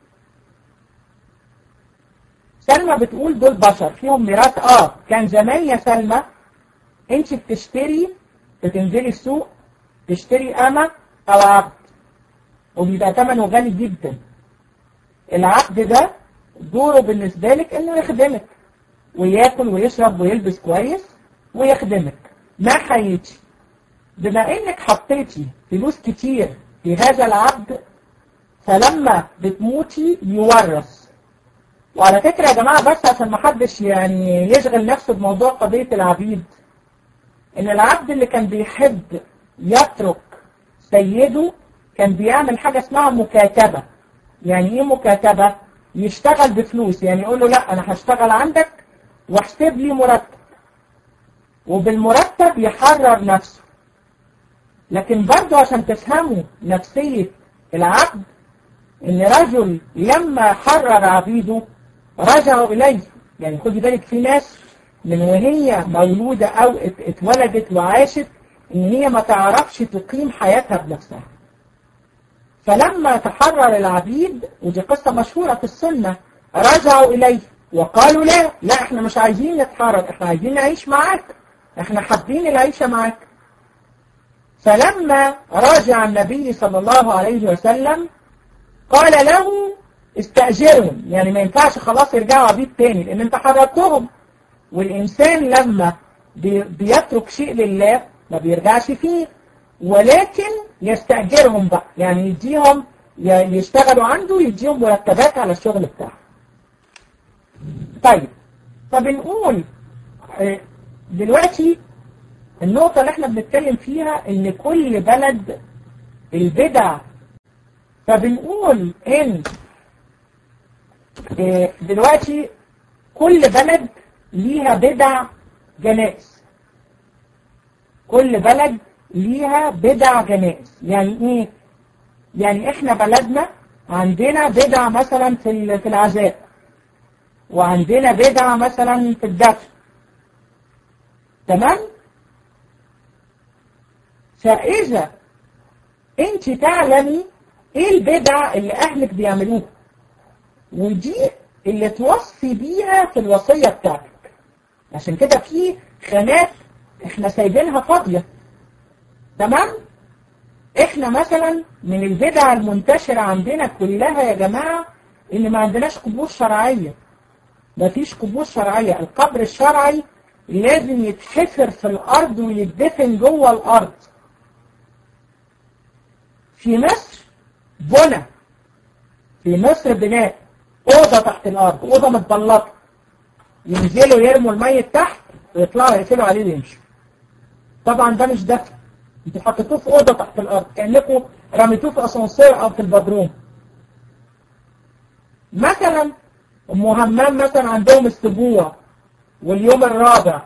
سلمى بتقول دول بشر فيهم ميراث اه كان زمان يا سلمى انت بتشتري بتنزلي السوق تشتري أمة أو عبد وبيبقى ثمنه غالي جدا العبد ده دوره بالنسبة لك انه يخدمك وياكل ويشرب ويلبس كويس ويخدمك ما حياتي بما انك حطيتي فلوس كتير في هذا العبد فلما بتموتي يورث وعلى فكرة يا جماعة بس عشان ما حدش يعني يشغل نفسه بموضوع قضية العبيد ان العبد اللي كان بيحب يترك سيده كان بيعمل حاجة اسمها مكاتبة يعني ايه مكاتبة يشتغل بفلوس يعني يقول له لا انا هشتغل عندك واحسب لي مرتب وبالمرتب يحرر نفسه لكن برضه عشان تفهموا نفسية العبد ان رجل لما حرر عبيده رجعوا اليه يعني خدي بالك في ناس من وهي مولودة او اتولدت وعاشت ان هي ما تعرفش تقيم حياتها بنفسها فلما تحرر العبيد ودي قصة مشهورة في السنة رجعوا إليه وقالوا لا لا احنا مش عايزين نتحرر احنا عايزين نعيش معاك احنا حابين العيشة معاك فلما راجع النبي صلى الله عليه وسلم قال له استأجرهم يعني ما ينفعش خلاص يرجعوا عبيد تاني لان انت حررتهم والإنسان لما بيترك شيء لله ما بيرجعش فيه ولكن يستأجرهم بقى يعني يديهم يشتغلوا عنده يديهم مرتبات على الشغل بتاعه طيب فبنقول دلوقتي النقطة اللي احنا بنتكلم فيها ان كل بلد البدع فبنقول ان دلوقتي كل بلد ليها بدع جنائز كل بلد ليها بدع جنائز يعني ايه يعني احنا بلدنا عندنا بدع مثلا في في العزاء وعندنا بدع مثلا في الدفن تمام فاذا انت تعلمي ايه البدع اللي اهلك بيعملوها ودي اللي توصي بيها في الوصية بتاعتك عشان كده في خانات احنا سايبينها فاضية تمام احنا مثلا من البدع المنتشرة عندنا كلها يا جماعة ان ما عندناش قبور شرعية ما فيش قبور شرعية القبر الشرعي لازم يتحفر في الارض ويدفن جوه الارض في مصر بنى في مصر بناء اوضة تحت الارض اوضة متبلطة ينزلوا يرموا الميت تحت ويطلعوا يقفلوا عليه ويمشوا طبعا ده مش دفن انتوا حطيتوه في اوضه تحت الارض كانكم رميتوه في اسانسير او في البدروم مثلا ام همام مثلا عندهم اسبوع واليوم الرابع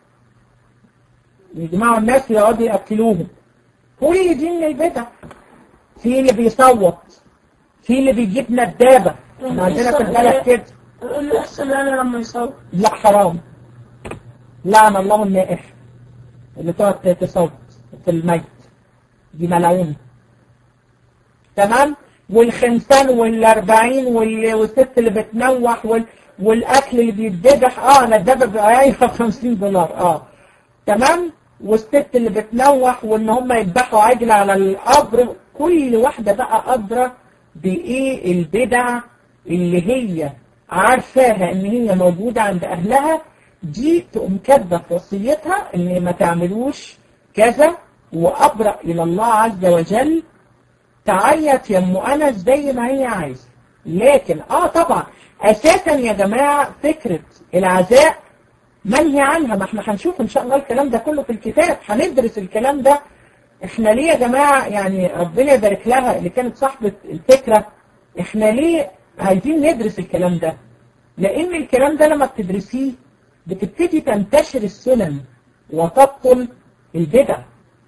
يجمعوا الناس يقعدوا ياكلوهم كل دي من البدع في اللي بيصوت في اللي بيجيب ندابه احنا عندنا في البلد كده يقول لي احسن انا لما يصور لا حرام لعن الله النائح اللي تقعد تصوت في الميت دي ملعون تمام والخمسان والاربعين وال- والست اللي بتنوح وال... والاكل اللي بيتذبح اه انا الذبح بقى 50 دولار اه تمام والست اللي بتنوح وان هم يذبحوا عجل على القبر كل واحده بقى ادرى بايه البدع اللي هي عارفاها ان هي موجوده عند اهلها دي تقوم كاتبه في وصيتها ان ما تعملوش كذا وابرأ الى الله عز وجل تعيط يا ام انس زي ما هي عايزه لكن اه طبعا اساسا يا جماعه فكره العزاء منهي عنها ما احنا هنشوف ان شاء الله الكلام ده كله في الكتاب هندرس الكلام ده احنا ليه يا جماعه يعني ربنا يبارك لها اللي كانت صاحبه الفكره احنا ليه عايزين ندرس الكلام ده لان الكلام ده لما بتدرسيه بتبتدي تنتشر السنن وتبطل البدع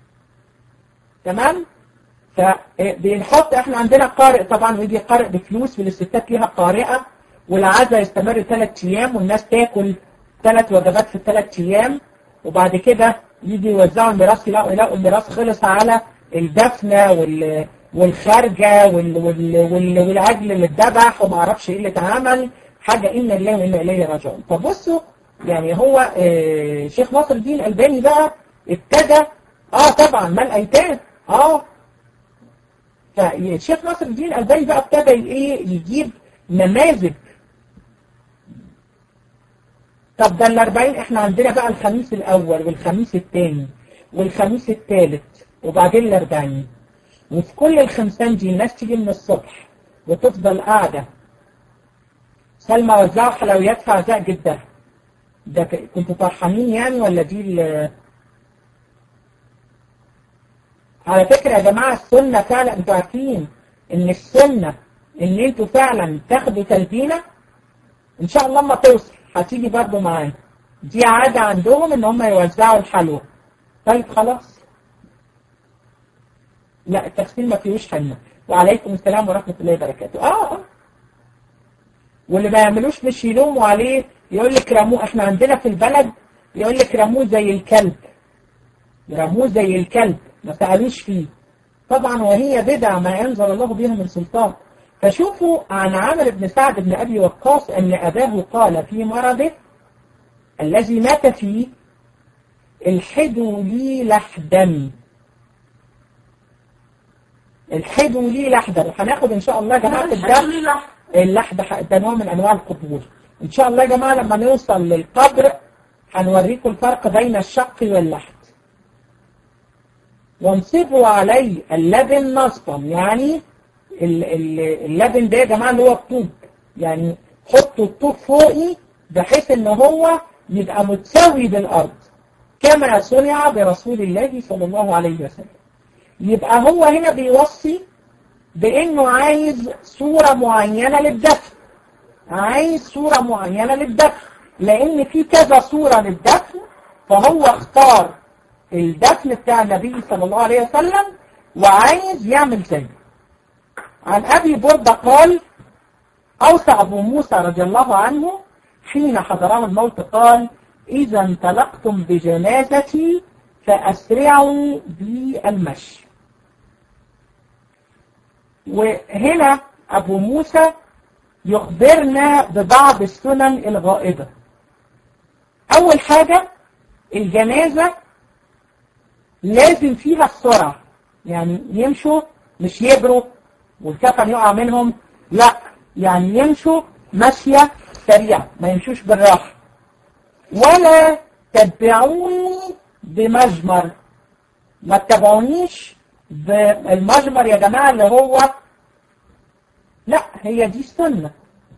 تمام فبنحط احنا عندنا قارئ طبعا ويجي قارئ بفلوس والستات ليها قارئة والعزاء يستمر ثلاث ايام والناس تاكل ثلاث وجبات في الثلاث ايام وبعد كده يجي يوزعوا الميراث يلاقوا يلاقوا الميراث خلص على الدفنة وال والخارجة وال وال وال والعجل اللي اتذبح وما اعرفش ايه اللي اتعمل حاجة إنا لله وإنا إليه راجعون فبصوا يعني هو آه شيخ ناصر الدين الألباني بقى ابتدى اه طبعا ما الايتام اه فالشيخ ناصر الدين الألباني بقى ابتدى ايه يجيب نماذج طب ده الأربعين احنا عندنا بقى الخميس الأول والخميس الثاني والخميس الثالث وبعدين الأربعين وفي كل الخمسان دي الناس تيجي من الصبح وتفضل قاعدة سلمى وزعوا حلويات في عزاء جدها ده ك- كنتوا فرحانين يعني ولا دي ال- على فكرة يا جماعة السنة فعلا انتوا عارفين ان السنة ان انتوا فعلا تاخدوا تلبينة ان شاء الله ما توصل هتيجي برضه معانا دي عادة عندهم ان هم يوزعوا الحلوى طيب خلاص لا التغسيل ما فيهوش حنة وعليكم السلام ورحمة الله وبركاته اه اه واللي ما يعملوش مش يلوموا عليه يقول لك رموه احنا عندنا في البلد يقول لك رموه زي الكلب رموه زي الكلب ما سألوش فيه طبعا وهي بدع ما أنزل الله بها من سلطان فشوفوا عن عامر بن سعد بن أبي وقاص أن أباه قال في مرضه الذي مات فيه الحدوا لي لحدا الحدوا لي لحدا وهناخد إن شاء الله يا جماعة الدرس اللحد ح- ده نوع من انواع القبور ان شاء الله يا جماعه لما نوصل للقبر هنوريكم الفرق بين الشق واللحد وانصبوا عليه اللبن نصبا يعني ال- ال- اللبن ده يا جماعه اللي هو الطوب يعني حطوا الطوب فوقي بحيث ان هو يبقى متساوي بالارض كما صنع برسول الله صلى الله عليه وسلم يبقى هو هنا بيوصي بانه عايز صورة معينة للدفن عايز صورة معينة للدفن لان في كذا صورة للدفن فهو اختار الدفن بتاع النبي صلى الله عليه وسلم وعايز يعمل زيه عن ابي بردة قال اوصى ابو موسى رضي الله عنه حين حضره الموت قال اذا انطلقتم بجنازتي فاسرعوا بالمشي وهنا أبو موسى يخبرنا ببعض السنن الغائبة أول حاجة الجنازة لازم فيها السرعة يعني يمشوا مش يجروا والكفن يقع منهم لا يعني يمشوا ماشية سريعة ما يمشوش بالراحة ولا تتبعوني بمجمر ما تتبعونيش بالمجمر يا جماعة اللي هو لا هي دي السنة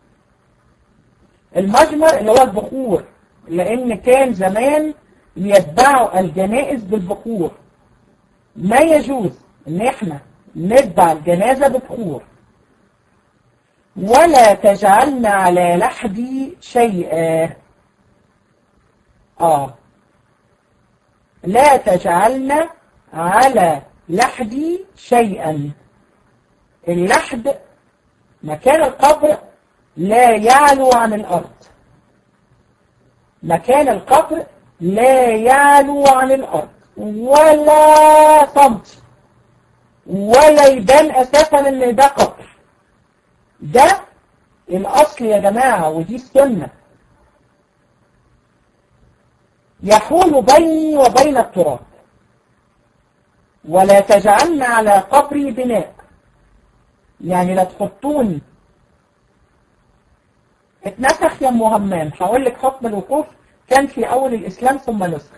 المجمر اللي هو البخور لأن كان زمان يتبعوا الجنائز بالبخور ما يجوز ان احنا نتبع الجنازة ببخور ولا تجعلنا على لحدي شيئا اه لا تجعلنا على لحدي شيئا اللحد مكان القبر لا يعلو عن الأرض مكان القبر لا يعلو عن الأرض ولا صمت ولا يبان أساسا ان ده قبر ده الأصل يا جماعة ودي السنة يحول بيني وبين التراب ولا تجعلن على قبري بناء يعني لا تحطوني اتنسخ يا ام همام هقول لك حكم الوقوف كان في اول الاسلام ثم نسخ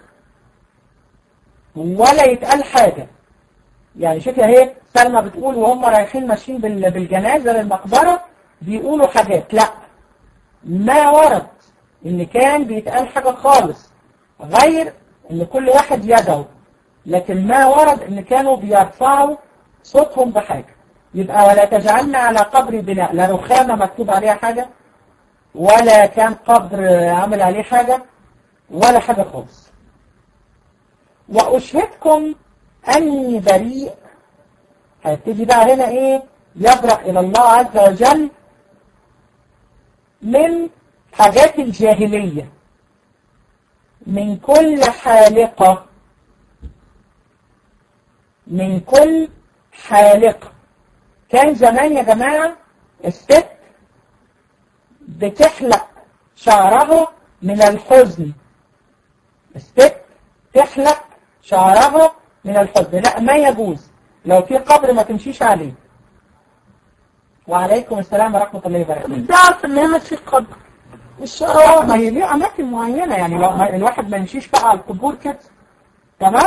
ولا يتقال حاجة يعني شوفي اهي سلمى بتقول وهم رايحين ماشيين بال- بالجنازة للمقبرة بيقولوا حاجات لا ما ورد ان كان بيتقال حاجة خالص غير ان كل واحد يدعو لكن ما ورد ان كانوا بيرفعوا صوتهم بحاجة يبقى ولا تجعلنا على قبر بناء لا رخامة مكتوب عليها حاجة ولا كان قبر عامل عليه حاجة ولا حاجة خالص وأشهدكم أني بريء هيبتدي بقى هنا إيه يبرأ إلى الله عز وجل من حاجات الجاهلية من كل حالقة من كل حالقة كان زمان يا جماعة الست بتحلق شعرها من الحزن الست تحلق شعرها من الحزن لا ما يجوز لو في قبر ما تمشيش عليه وعليكم السلام ورحمة الله وبركاته بتعرف ان هنا في قبر مش اه اه ما هي ليه اماكن معينة يعني لو ما- الواحد ما يمشيش بقى على القبور كده تمام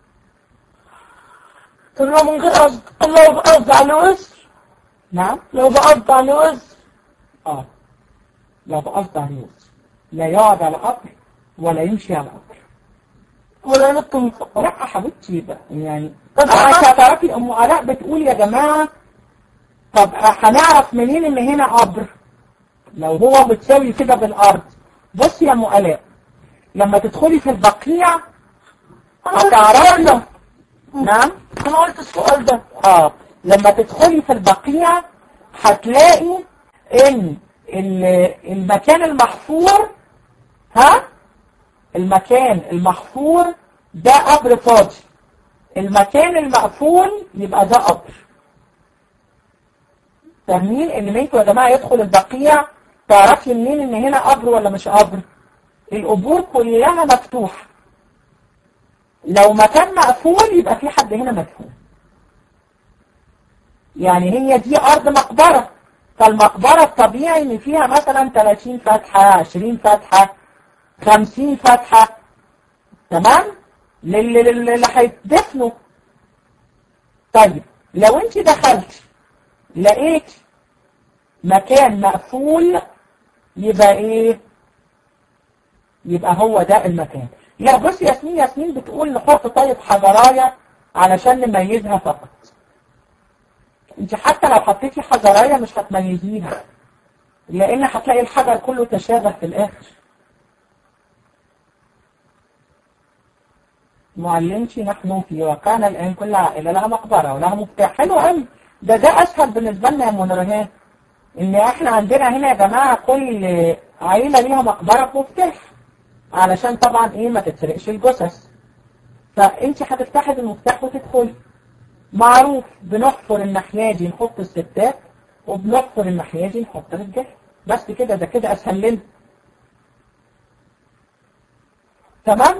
طب لو من غير قصد لو بقصد على وزر نعم لو بقصد على وزر اه لا بقصد عليه وزر. لا يقعد على قبر ولا يمشي على قبر ولا نط من فوق لا يا حبيبتي بقى يعني طب طب انت هتعرفي ام علاء بتقول يا جماعة طب هنعرف منين ان هنا قبر لو هو متساوي كده بالارض بصي يا ام علاء لما تدخلي في البقيع هتعرفي نعم انا قلت السؤال ده اه لما تدخلي في البقيع هتلاقي ان ال- المكان المحفور ها المكان المحفور ده قبر فاضي المكان المقفول يبقى ده قبر فاهمين ان انتوا يا جماعه يدخل البقيع تعرفي منين ان هنا قبر ولا مش قبر القبور كلها مفتوحه لو مكان مقفول يبقى في حد هنا مدفون يعني هي دي أرض مقبرة فالمقبرة الطبيعي إن فيها مثلا 30 فتحة 20 فتحة 50 فتحة تمام للي للي اللي هيتدفنوا طيب لو انت دخلت لقيت مكان مقفول يبقى ايه يبقى هو ده المكان لا بص ياسمين ياسمين بتقول نحط طيب حجرايه علشان نميزها فقط انت حتى لو حطيتي حجرايه مش هتميزيها لان هتلاقي الحجر كله تشابه في الاخر معلمتي نحن في وكان الان كل عائله لها مقبره ولها مفتاح حلو قوي ده ده اسهل بالنسبه لنا يا منرهان ان احنا عندنا هنا يا جماعه كل عائله ليها مقبره بمفتاح علشان طبعا ايه ما تتسرقش الجثث فانت هتفتحي المفتاح وتدخلي معروف بنحفر الناحيه دي نحط الستات وبنحفر الناحيه دي نحط الرجال بس كده ده كده اسهل لنا تمام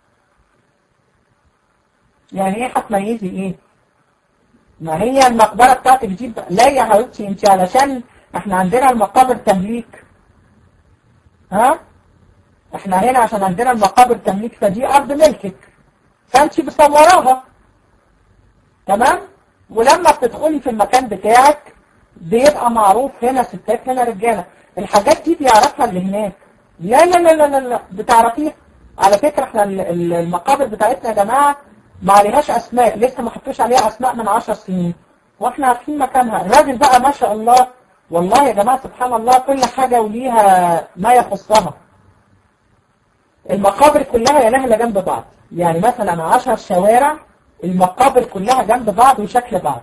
يعني ايه هتميزي ايه ما هي المقبره بتاعتك دي بقى- لا يا حبيبتي انت علشان احنا عندنا المقابر تمليك ها احنا هنا عشان عندنا المقابر تمليك فدي ارض ملكك فانت مصوراها تمام ولما بتدخلي في المكان بتاعك بيبقى معروف هنا ستات هنا رجاله الحاجات دي بيعرفها اللي هناك لا لا لا لا لا, لا. بتعرفيها على فكره احنا ال- ال- المقابر بتاعتنا يا جماعه ما عليهاش اسماء لسه ما حطوش عليها اسماء من 10 سنين واحنا عارفين مكانها الراجل بقى ما شاء الله والله يا جماعه سبحان الله كل حاجه وليها ما يخصها المقابر كلها يا نهلة جنب بعض يعني مثلا عشر شوارع المقابر كلها جنب بعض وشكل بعض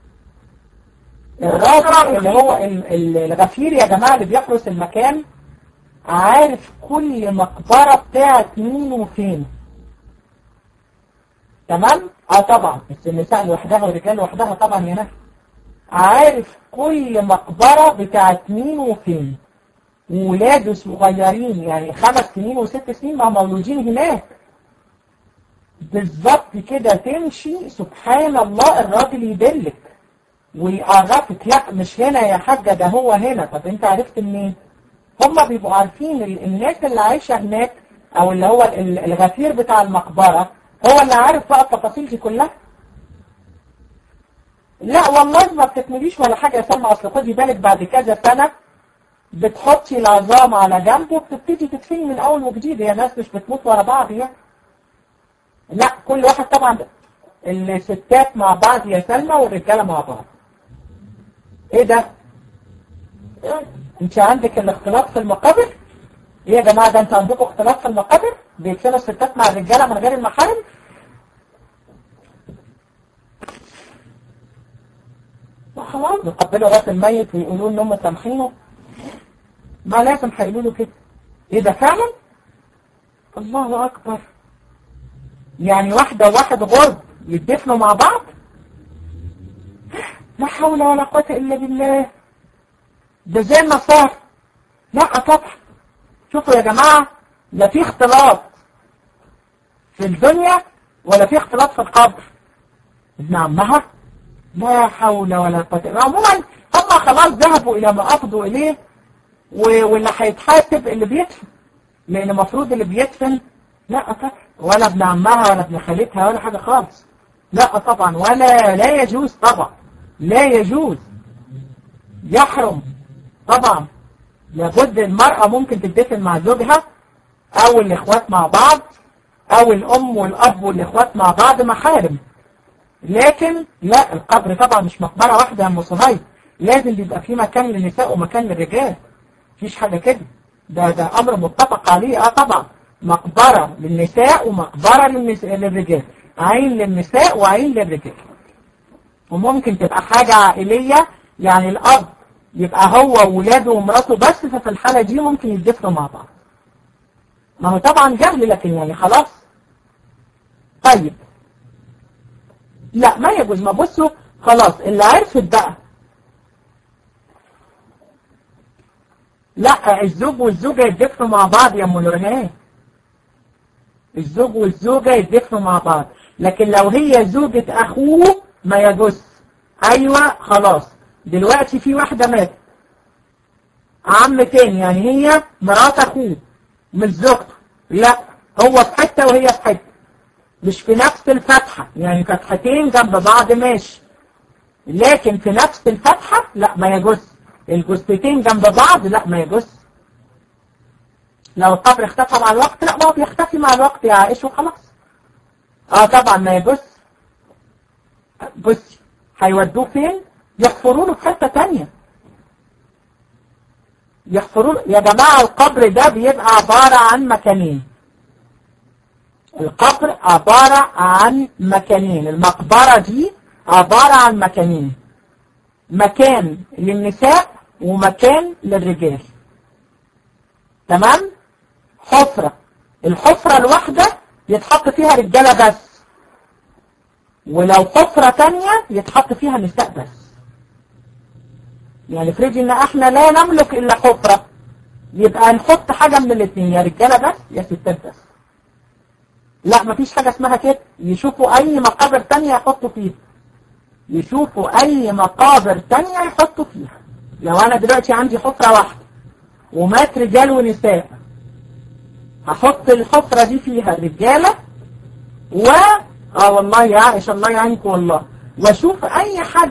الراجل اللي هو ال- ال- الغفير يا جماعة اللي بيحرس المكان عارف كل مقبرة بتاعت مين وفين تمام؟ اه طبعا بس النساء لوحدها والرجال لوحدها طبعا يا نهل عارف كل مقبرة بتاعت مين وفين وولاده صغيرين يعني خمس سنين وست سنين ما مولودين هناك بالظبط كده تمشي سبحان الله الراجل يدلك ويعرفك لا مش هنا يا حاجة ده هو هنا طب انت عرفت منين هما بيبقوا عارفين ال- الناس اللي عايشة هناك او اللي هو ال- الغفير بتاع المقبرة هو اللي عارف بقى التفاصيل دي كلها لا والله ما بتكمليش ولا حاجة يا سلمى اصل خدي بالك بعد كذا سنة بتحطي العظام على جنب وبتبتدي تدفني من اول وجديد هي ناس مش بتموت ورا بعض يعني لا كل واحد طبعا الستات مع بعض يا سلمى والرجاله مع بعض ايه ده انت عندك الاختلاط في المقابر ايه يا جماعه ده انت عندكم اختلاط في المقابر بيدفنوا الستات مع الرجاله من غير المحارم ما خلاص يقبلوا راس الميت ويقولوا ان هم سامحينه ما لازم هيقولوا له كده ايه ده فعلا الله اكبر يعني واحدة وواحد غرب يتدفنوا مع بعض لا حول ولا قوة إلا بالله ده زي النصارى لا طبعا شوفوا يا جماعة لا في اختلاط في الدنيا ولا في اختلاط في القبر ابن عمها لا حول ولا قوة إلا عموما هم خلاص ذهبوا إلى ما أفضوا إليه و- واللي هيتحاسب اللي بيدفن لأن المفروض اللي بيدفن لا طبعا ولا ابن عمها ولا ابن خالتها ولا حاجة خالص لا طبعا ولا لا يجوز طبعا لا يجوز يحرم طبعا لابد المرأة ممكن تدفن مع زوجها أو الإخوات مع بعض أو الأم والأب والإخوات مع بعض محارم لكن لا القبر طبعا مش مقبرة واحدة يا أم صهيب لازم بيبقى في مكان للنساء ومكان للرجال مفيش حاجة كده ده ده أمر متفق عليه اه طبعا مقبرة للنساء ومقبرة للنساء للرجال عين للنساء وعين للرجال وممكن تبقى حاجة عائلية يعني الأب يبقى هو وولاده ومراته بس ففي الحالة دي ممكن يتدفنوا مع بعض ما هو طبعا جهل لكن يعني خلاص طيب لا ما يجوز ما بصوا خلاص اللي عرفت بقى لا الزوج والزوجة يتدفنوا مع بعض يا ام نورهان الزوج والزوجة يتدفنوا مع بعض لكن لو هي زوجة اخوه ما يجوز ايوه خلاص دلوقتي في واحدة ماتت عم تاني يعني هي مرات اخوه مش زوجته لا هو في حتة وهي في حتة مش في نفس الفتحة يعني فتحتين جنب بعض ماشي لكن في نفس الفتحة لا ما يجوز الجثتين جنب بعض لا ما يجوز لو القبر اختفى مع الوقت لا ما هو بيختفي مع الوقت يا عائشة وخلاص اه طبعا ما يجوز بصي هيودوه فين يحفروا له في حتة تانية يحفروا له يا جماعة القبر ده بيبقى عبارة عن مكانين القبر عبارة عن مكانين المقبرة دي عبارة عن مكانين مكان للنساء ومكان للرجال تمام حفرة الحفرة الواحدة يتحط فيها رجالة بس ولو حفرة تانية يتحط فيها نساء بس يعني افرضي ان احنا لا نملك الا حفرة يبقى نحط حاجة من الاثنين يا رجالة بس يا ستات بس لا مفيش حاجة اسمها كده يشوفوا اي مقابر تانية يحطوا فيها يشوفوا اي مقابر تانية يحطوا فيها لو انا دلوقتي عندي حفرة واحدة ومات رجال ونساء هحط الحفرة دي فيها رجالة و اه والله يا عائشة الله يعينك والله واشوف اي حد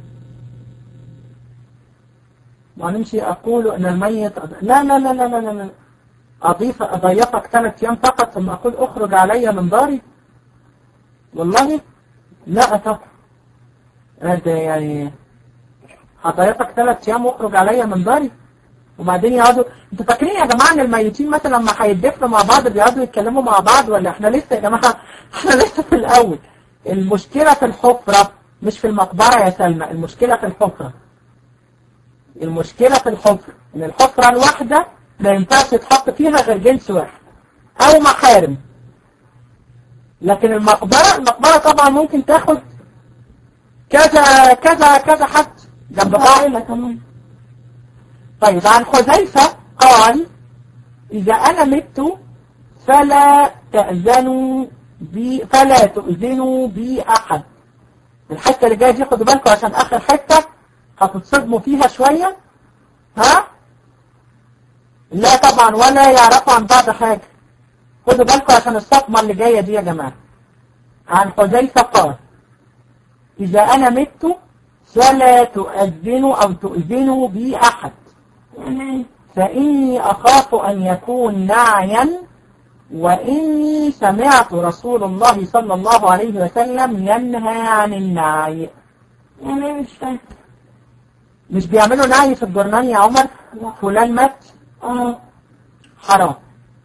ونمشي اقول ان الميت لا لا لا لا لا لا اضيف اضيفك ثلاث ايام فقط ثم اقول اخرج علي من داري والله لا طبعا ده يعني هضيفك ثلاث ايام واخرج عليا من داري وبعدين يقعدوا انتوا فاكرين يا جماعه ان الميتين مثلا لما هيتدفنوا مع بعض بيقعدوا يتكلموا مع بعض ولا احنا لسه يا جماعه احنا لسه في الاول المشكله في الحفره مش في المقبره يا سلمى المشكله في الحفره المشكله في الحفره ان الحفره الواحده ما ينفعش يتحط فيها غير جنس واحد او محارم لكن المقبره المقبره طبعا ممكن تاخد كذا كذا كذا حد جنب بعض قائمة كمان طيب عن حذيفة قال إذا أنا مت فلا تأذنوا بي فلا تؤذنوا بي أحد الحتة اللي جاية دي خدوا بالكم عشان آخر حتة هتتصدموا فيها شوية ها لا طبعا ولا يعرفوا عن بعض حاجة خدوا بالكم عشان الصدمة اللي جاية دي يا جماعة عن حذيفة قال إذا أنا مت فلا تؤذنوا أو تؤذنوا بي أحد فإني أخاف أن يكون نعيا وإني سمعت رسول الله صلى الله عليه وسلم ينهى عن النعي يعني مش فاهم مش بيعملوا نعي في الجرنان يا عمر فلان مات اه حرام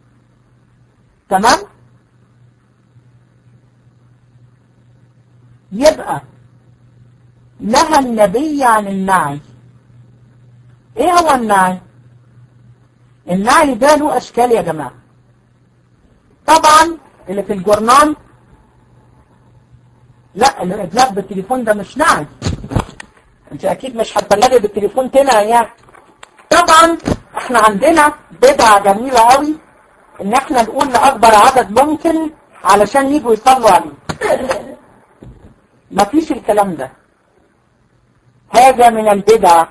تمام يبقى نهى النبي عن النعي ايه هو النعي النعي ده له اشكال يا جماعة طبعا اللي في الجورنال لا الادلاء بالتليفون ده مش نعي انت اكيد مش هتبلغي بالتليفون تنا يعني طبعا احنا عندنا بدعة جميلة قوي ان احنا نقول لاكبر عدد ممكن علشان يجوا يصلوا عليه مفيش الكلام ده هذا من البدع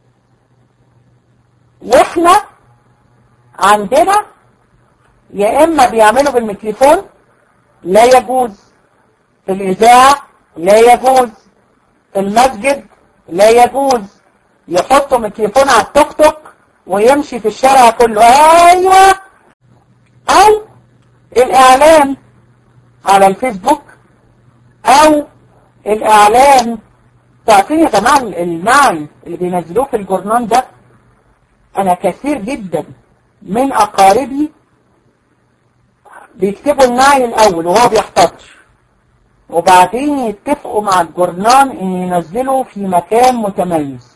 واحنا عندنا يا اما بيعملوا بالميكروفون لا يجوز في الاذاعه لا يجوز في المسجد لا يجوز يحطوا ميكروفون على التوك توك ويمشي في الشارع كله ايوه او الاعلان على الفيسبوك او الاعلان تعرفين يا جماعه المعنى اللي بينزلوه في الجورنال ده انا كثير جدا من اقاربي بيكتبوا النعي الاول وهو بيحتاج وبعدين يتفقوا مع الجورنال ان ينزلوا في مكان متميز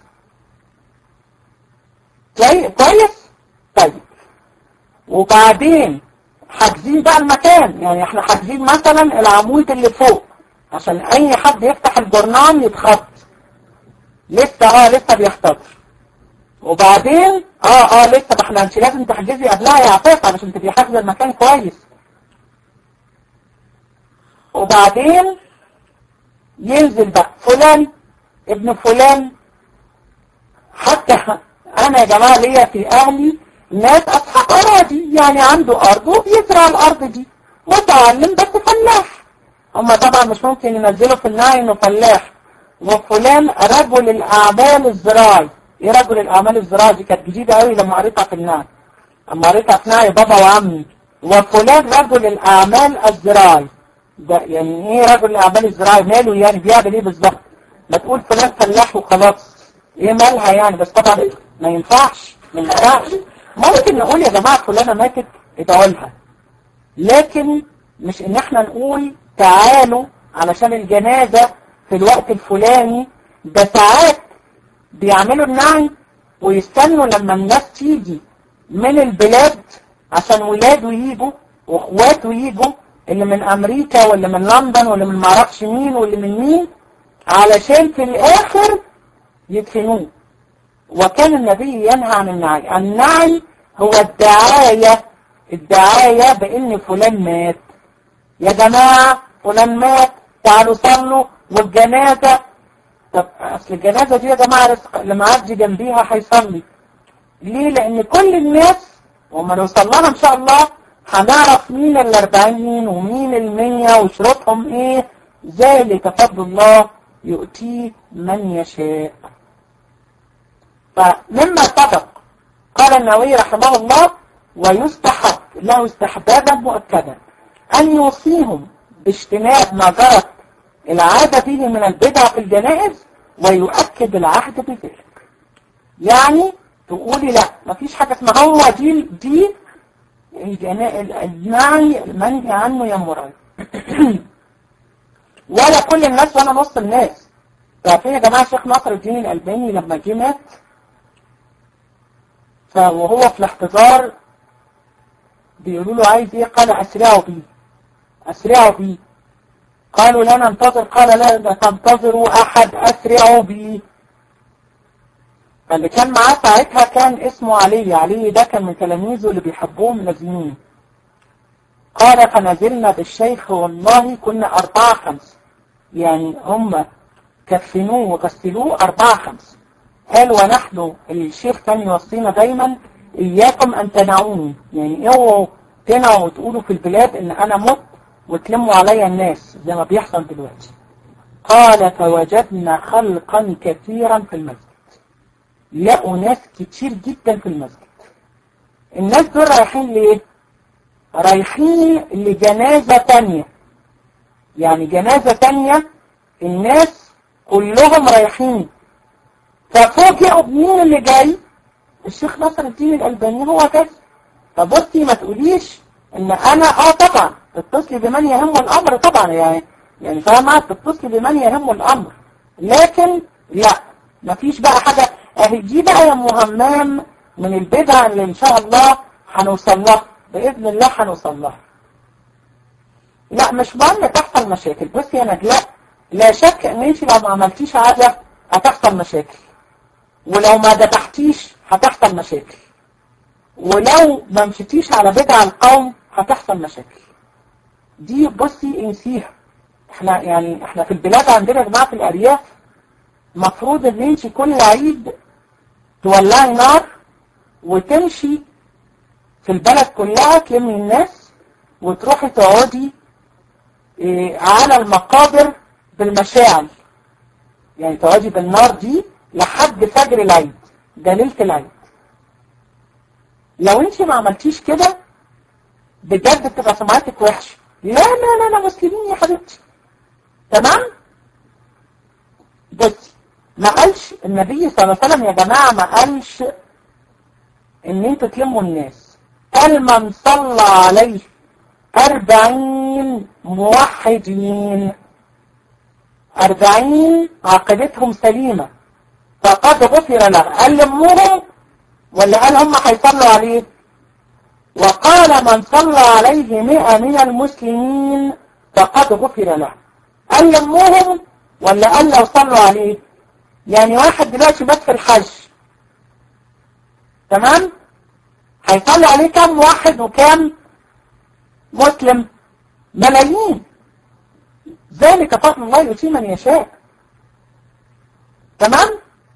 كوي- كويس طيب وبعدين حاجزين بقى المكان يعني احنا حاجزين مثلا العمود اللي فوق عشان اي حد يفتح الجورنال يتخط لسه اه لسه بيحتاج وبعدين اه اه لسه ما احنا انت لازم تحجزي قبلها يا عفاف علشان تبقي حاجزه المكان كويس وبعدين ينزل بقى فلان ابن فلان حتى انا يا جماعه ليا في اهلي ناس اصحاب اراضي يعني عنده ارض وبيزرع الارض دي متعلم بس فلاح هم طبعا مش ممكن ينزلوا في النعي انه فلاح وفلان رجل الاعمال الزراعي ايه رجل الاعمال الزراعي دي كانت جديده قوي لما قريتها في النعي لما قريتها في نعي بابا وعمي وفلان رجل الاعمال الزراعي ده يعني ايه رجل الاعمال الزراعي ماله يعني بيعمل ايه بالظبط ما تقول فلان فلاح وخلاص ايه مالها يعني بس طبعا ما ينفعش ما ينفعش ممكن نقول يا جماعه فلانه ماتت ادعوا لها لكن مش ان احنا نقول تعالوا علشان الجنازة في الوقت الفلاني ده ساعات بيعملوا النعي ويستنوا لما الناس تيجي من البلاد عشان ولاده يجوا واخواته يجوا اللي من امريكا واللي من لندن واللي من معرفش مين واللي من مين علشان في الاخر يدفنوه وكان النبي ينهى عن النعي النعي هو الدعاية الدعاية بان فلان مات يا جماعة فلان مات تعالوا صلوا والجنازة طب اصل الجنازة دي يا جماعة رزق اللي معدي جنبيها هيصلي ليه لان كل الناس وما نوصل لها ان شاء الله هنعرف مين الاربعين ومين المية وشروطهم ايه ذلك فضل الله يؤتيه من يشاء فمما سبق قال النووي رحمه الله ويستحب له استحبابا مؤكدا أن يوصيهم باجتناب ما جرت العادة به من البدع في الجنائز ويؤكد العهد بذلك يعني تقولي لا مفيش حاجة اسمها هو دي دي الجنا- النعي المنهي عنه يا مراد ولا كل الناس ولا نص الناس عارفين يا جماعة الشيخ ناصر الدين الألباني لما جه مات فوهو في الاحتضار بيقولوا له عايز ايه قال اسرعوا بيه اسرعوا بيه قالوا لا ننتظر قال لا لا تنتظروا احد اسرعوا بيه فاللي كان معاه ساعتها كان اسمه علي علي ده كان من تلاميذه اللي بيحبوهم لازمين قال فنزلنا بالشيخ والله كنا أربعة خمسة يعني هم كفنوه وغسلوه أربعة خمسة قال ونحن الشيخ كان يوصينا دايما إياكم أن تنعوني يعني اوعوا تنعوا وتقولوا في البلاد إن أنا مت وتلموا عليا الناس زي ما بيحصل دلوقتي قال فوجدنا خلقا كثيرا في المسجد لقوا ناس كتير جدا في المسجد الناس دول رايحين ليه رايحين لجنازة تانية يعني جنازة تانية الناس كلهم رايحين ففوجئوا بمين اللي جاي الشيخ نصر الدين الألباني هو كذا فبصي ما تقوليش ان انا اه طبعا تتصلي بمن يهم الامر طبعا يعني يعني فاهمة تتصلي بمن يهم الامر لكن لا مفيش بقى حاجة اهي دي بقى يا مهمام من البدع اللي ان شاء الله هنوصل لها باذن الله هنوصل لها لا مش مهم تحصل مشاكل بصي يا نجلاء لا شك ان انت لو ما عملتيش عادة هتحصل مشاكل ولو ما ذبحتيش هتحصل مشاكل ولو ما مشيتيش على بدع القوم هتحصل مشاكل دي بصي انسيها احنا يعني احنا في البلاد عندنا يا جماعه في الارياف مفروض ان انت كل عيد تولعي نار وتمشي في البلد كلها تلمي الناس وتروحي تقعدي اه على المقابر بالمشاعل يعني تقعدي بالنار دي لحد فجر العيد ده ليله العيد لو انت ما عملتيش كده بجد بتبقى سمعتك وحشه لا لا لا لا مسلمين يا حبيبتي تمام بصي ما قالش النبي صلى الله عليه وسلم يا جماعة ما قالش ان انتوا تلموا الناس قال من صلى عليه أربعين موحدين أربعين عقيدتهم سليمة فقد غفر له قال لموهم ولا قال هم هيصلوا عليه وقال من صلى عليه مئة من المسلمين فقد غفر له قال لموهم ولا قال لو صلوا عليه يعني واحد دلوقتي بس في الحج تمام هيصلي عليه كم واحد وكم مسلم ملايين ذلك فضل الله يؤتيه من يشاء تمام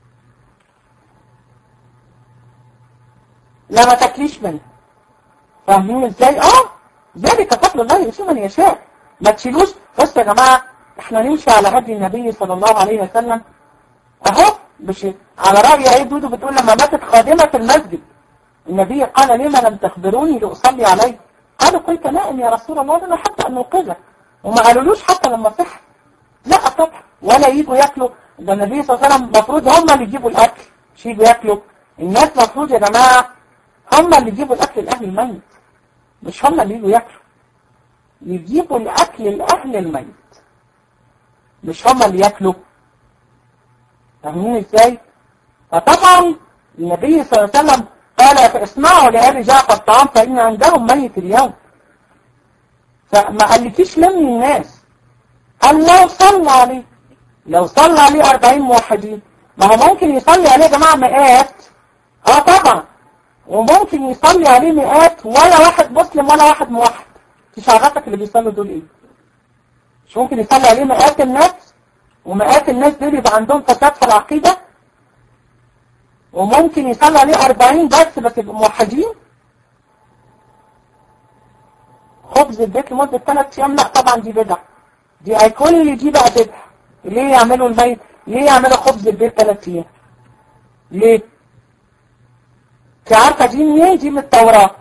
لا ما تاكليش منه فاهمين ازاي اه ذلك فضل الله يؤتيه من يشاء ما تشيلوش بص يا جماعه احنا نمشي على هدي النبي صلى الله عليه وسلم اهو مش على رأي عيد دودو بتقول لما ماتت خادمة في المسجد النبي قال لما لم تخبروني لأصلي عليه قالوا كنت نائم يا رسول الله انا حتى ان نوقظك وما قالولوش حتى لما صح لا طبعا ولا يجوا ياكلوا ده النبي صلى الله عليه وسلم المفروض هم اللي يجيبوا الاكل مش يجوا ياكلوا الناس المفروض يا جماعه هم اللي يجيبوا الاكل لاهل الميت مش هم اللي يجوا ياكلوا يجيبوا الاكل لاهل الميت مش هم اللي ياكلوا فاهمين ازاي فطبعا النبي صلى الله عليه وسلم قال اسمعوا لآل جعفر الطعام فإن عندهم ميت اليوم فما قالكيش لمي الناس قال لو صلى عليه لو صلى عليه 40 موحدين ما هو ممكن يصلي عليه يا جماعة مئات اه طبعا وممكن يصلي عليه مئات ولا واحد مسلم ولا واحد موحد مش عرفتك اللي بيصلوا دول ايه مش ممكن يصلي عليه مئات الناس ومئات الناس دول يبقى عندهم فساد في العقيدة وممكن يصلي عليه 40 بس بس يبقوا موحدين خبز البيت لمدة 3 ايام لا طبعا دي بدعة دي اي كل دي بقى بدعة ليه يعملوا الميت ليه يعملوا خبز البيت 3 ايام ليه انت عارفة دي منين دي من التوراة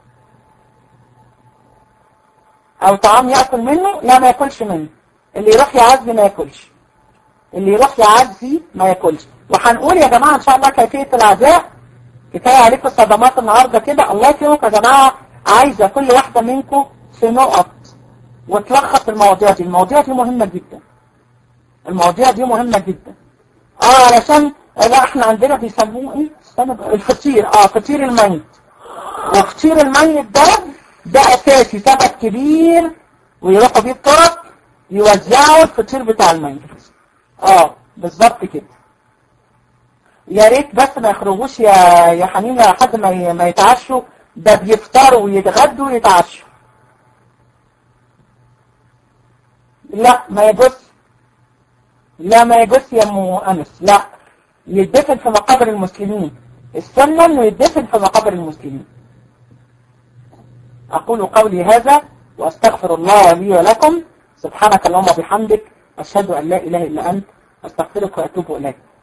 او طعام يأكل منه لا ما ياكلش منه اللي يروح يعزي ما ياكلش اللي يروح يعزي ما ياكلش وهنقول يا جماعة ان شاء الله كيفية العزاء كفاية عليكم الصدمات النهاردة كده الله يكرمكم يا جماعة عايزة كل واحدة منكم في نقط وتلخص المواضيع دي المواضيع دي مهمة جدا المواضيع دي مهمة جدا اه علشان لا احنا عندنا بيسموه ايه الفطير اه فطير الميت وفطير الميت ده ده اساسي سبب كبير ويروحوا بيه الطرق يوزعوا الفطير بتاع الميت اه بالظبط كده يا ريت بس ما يخرجوش يا يا حنين لحد ما ي- ما يتعشوا ده بيفطروا ويتغدوا ويتعشوا لا ما يجوز لا ما يجوز يا ام انس لا يدفن في مقابر المسلمين السنة انه يدفن في مقابر المسلمين اقول قولي هذا واستغفر الله لي ولكم سبحانك اللهم وبحمدك اشهد ان لا اله الا انت استغفرك واتوب اليك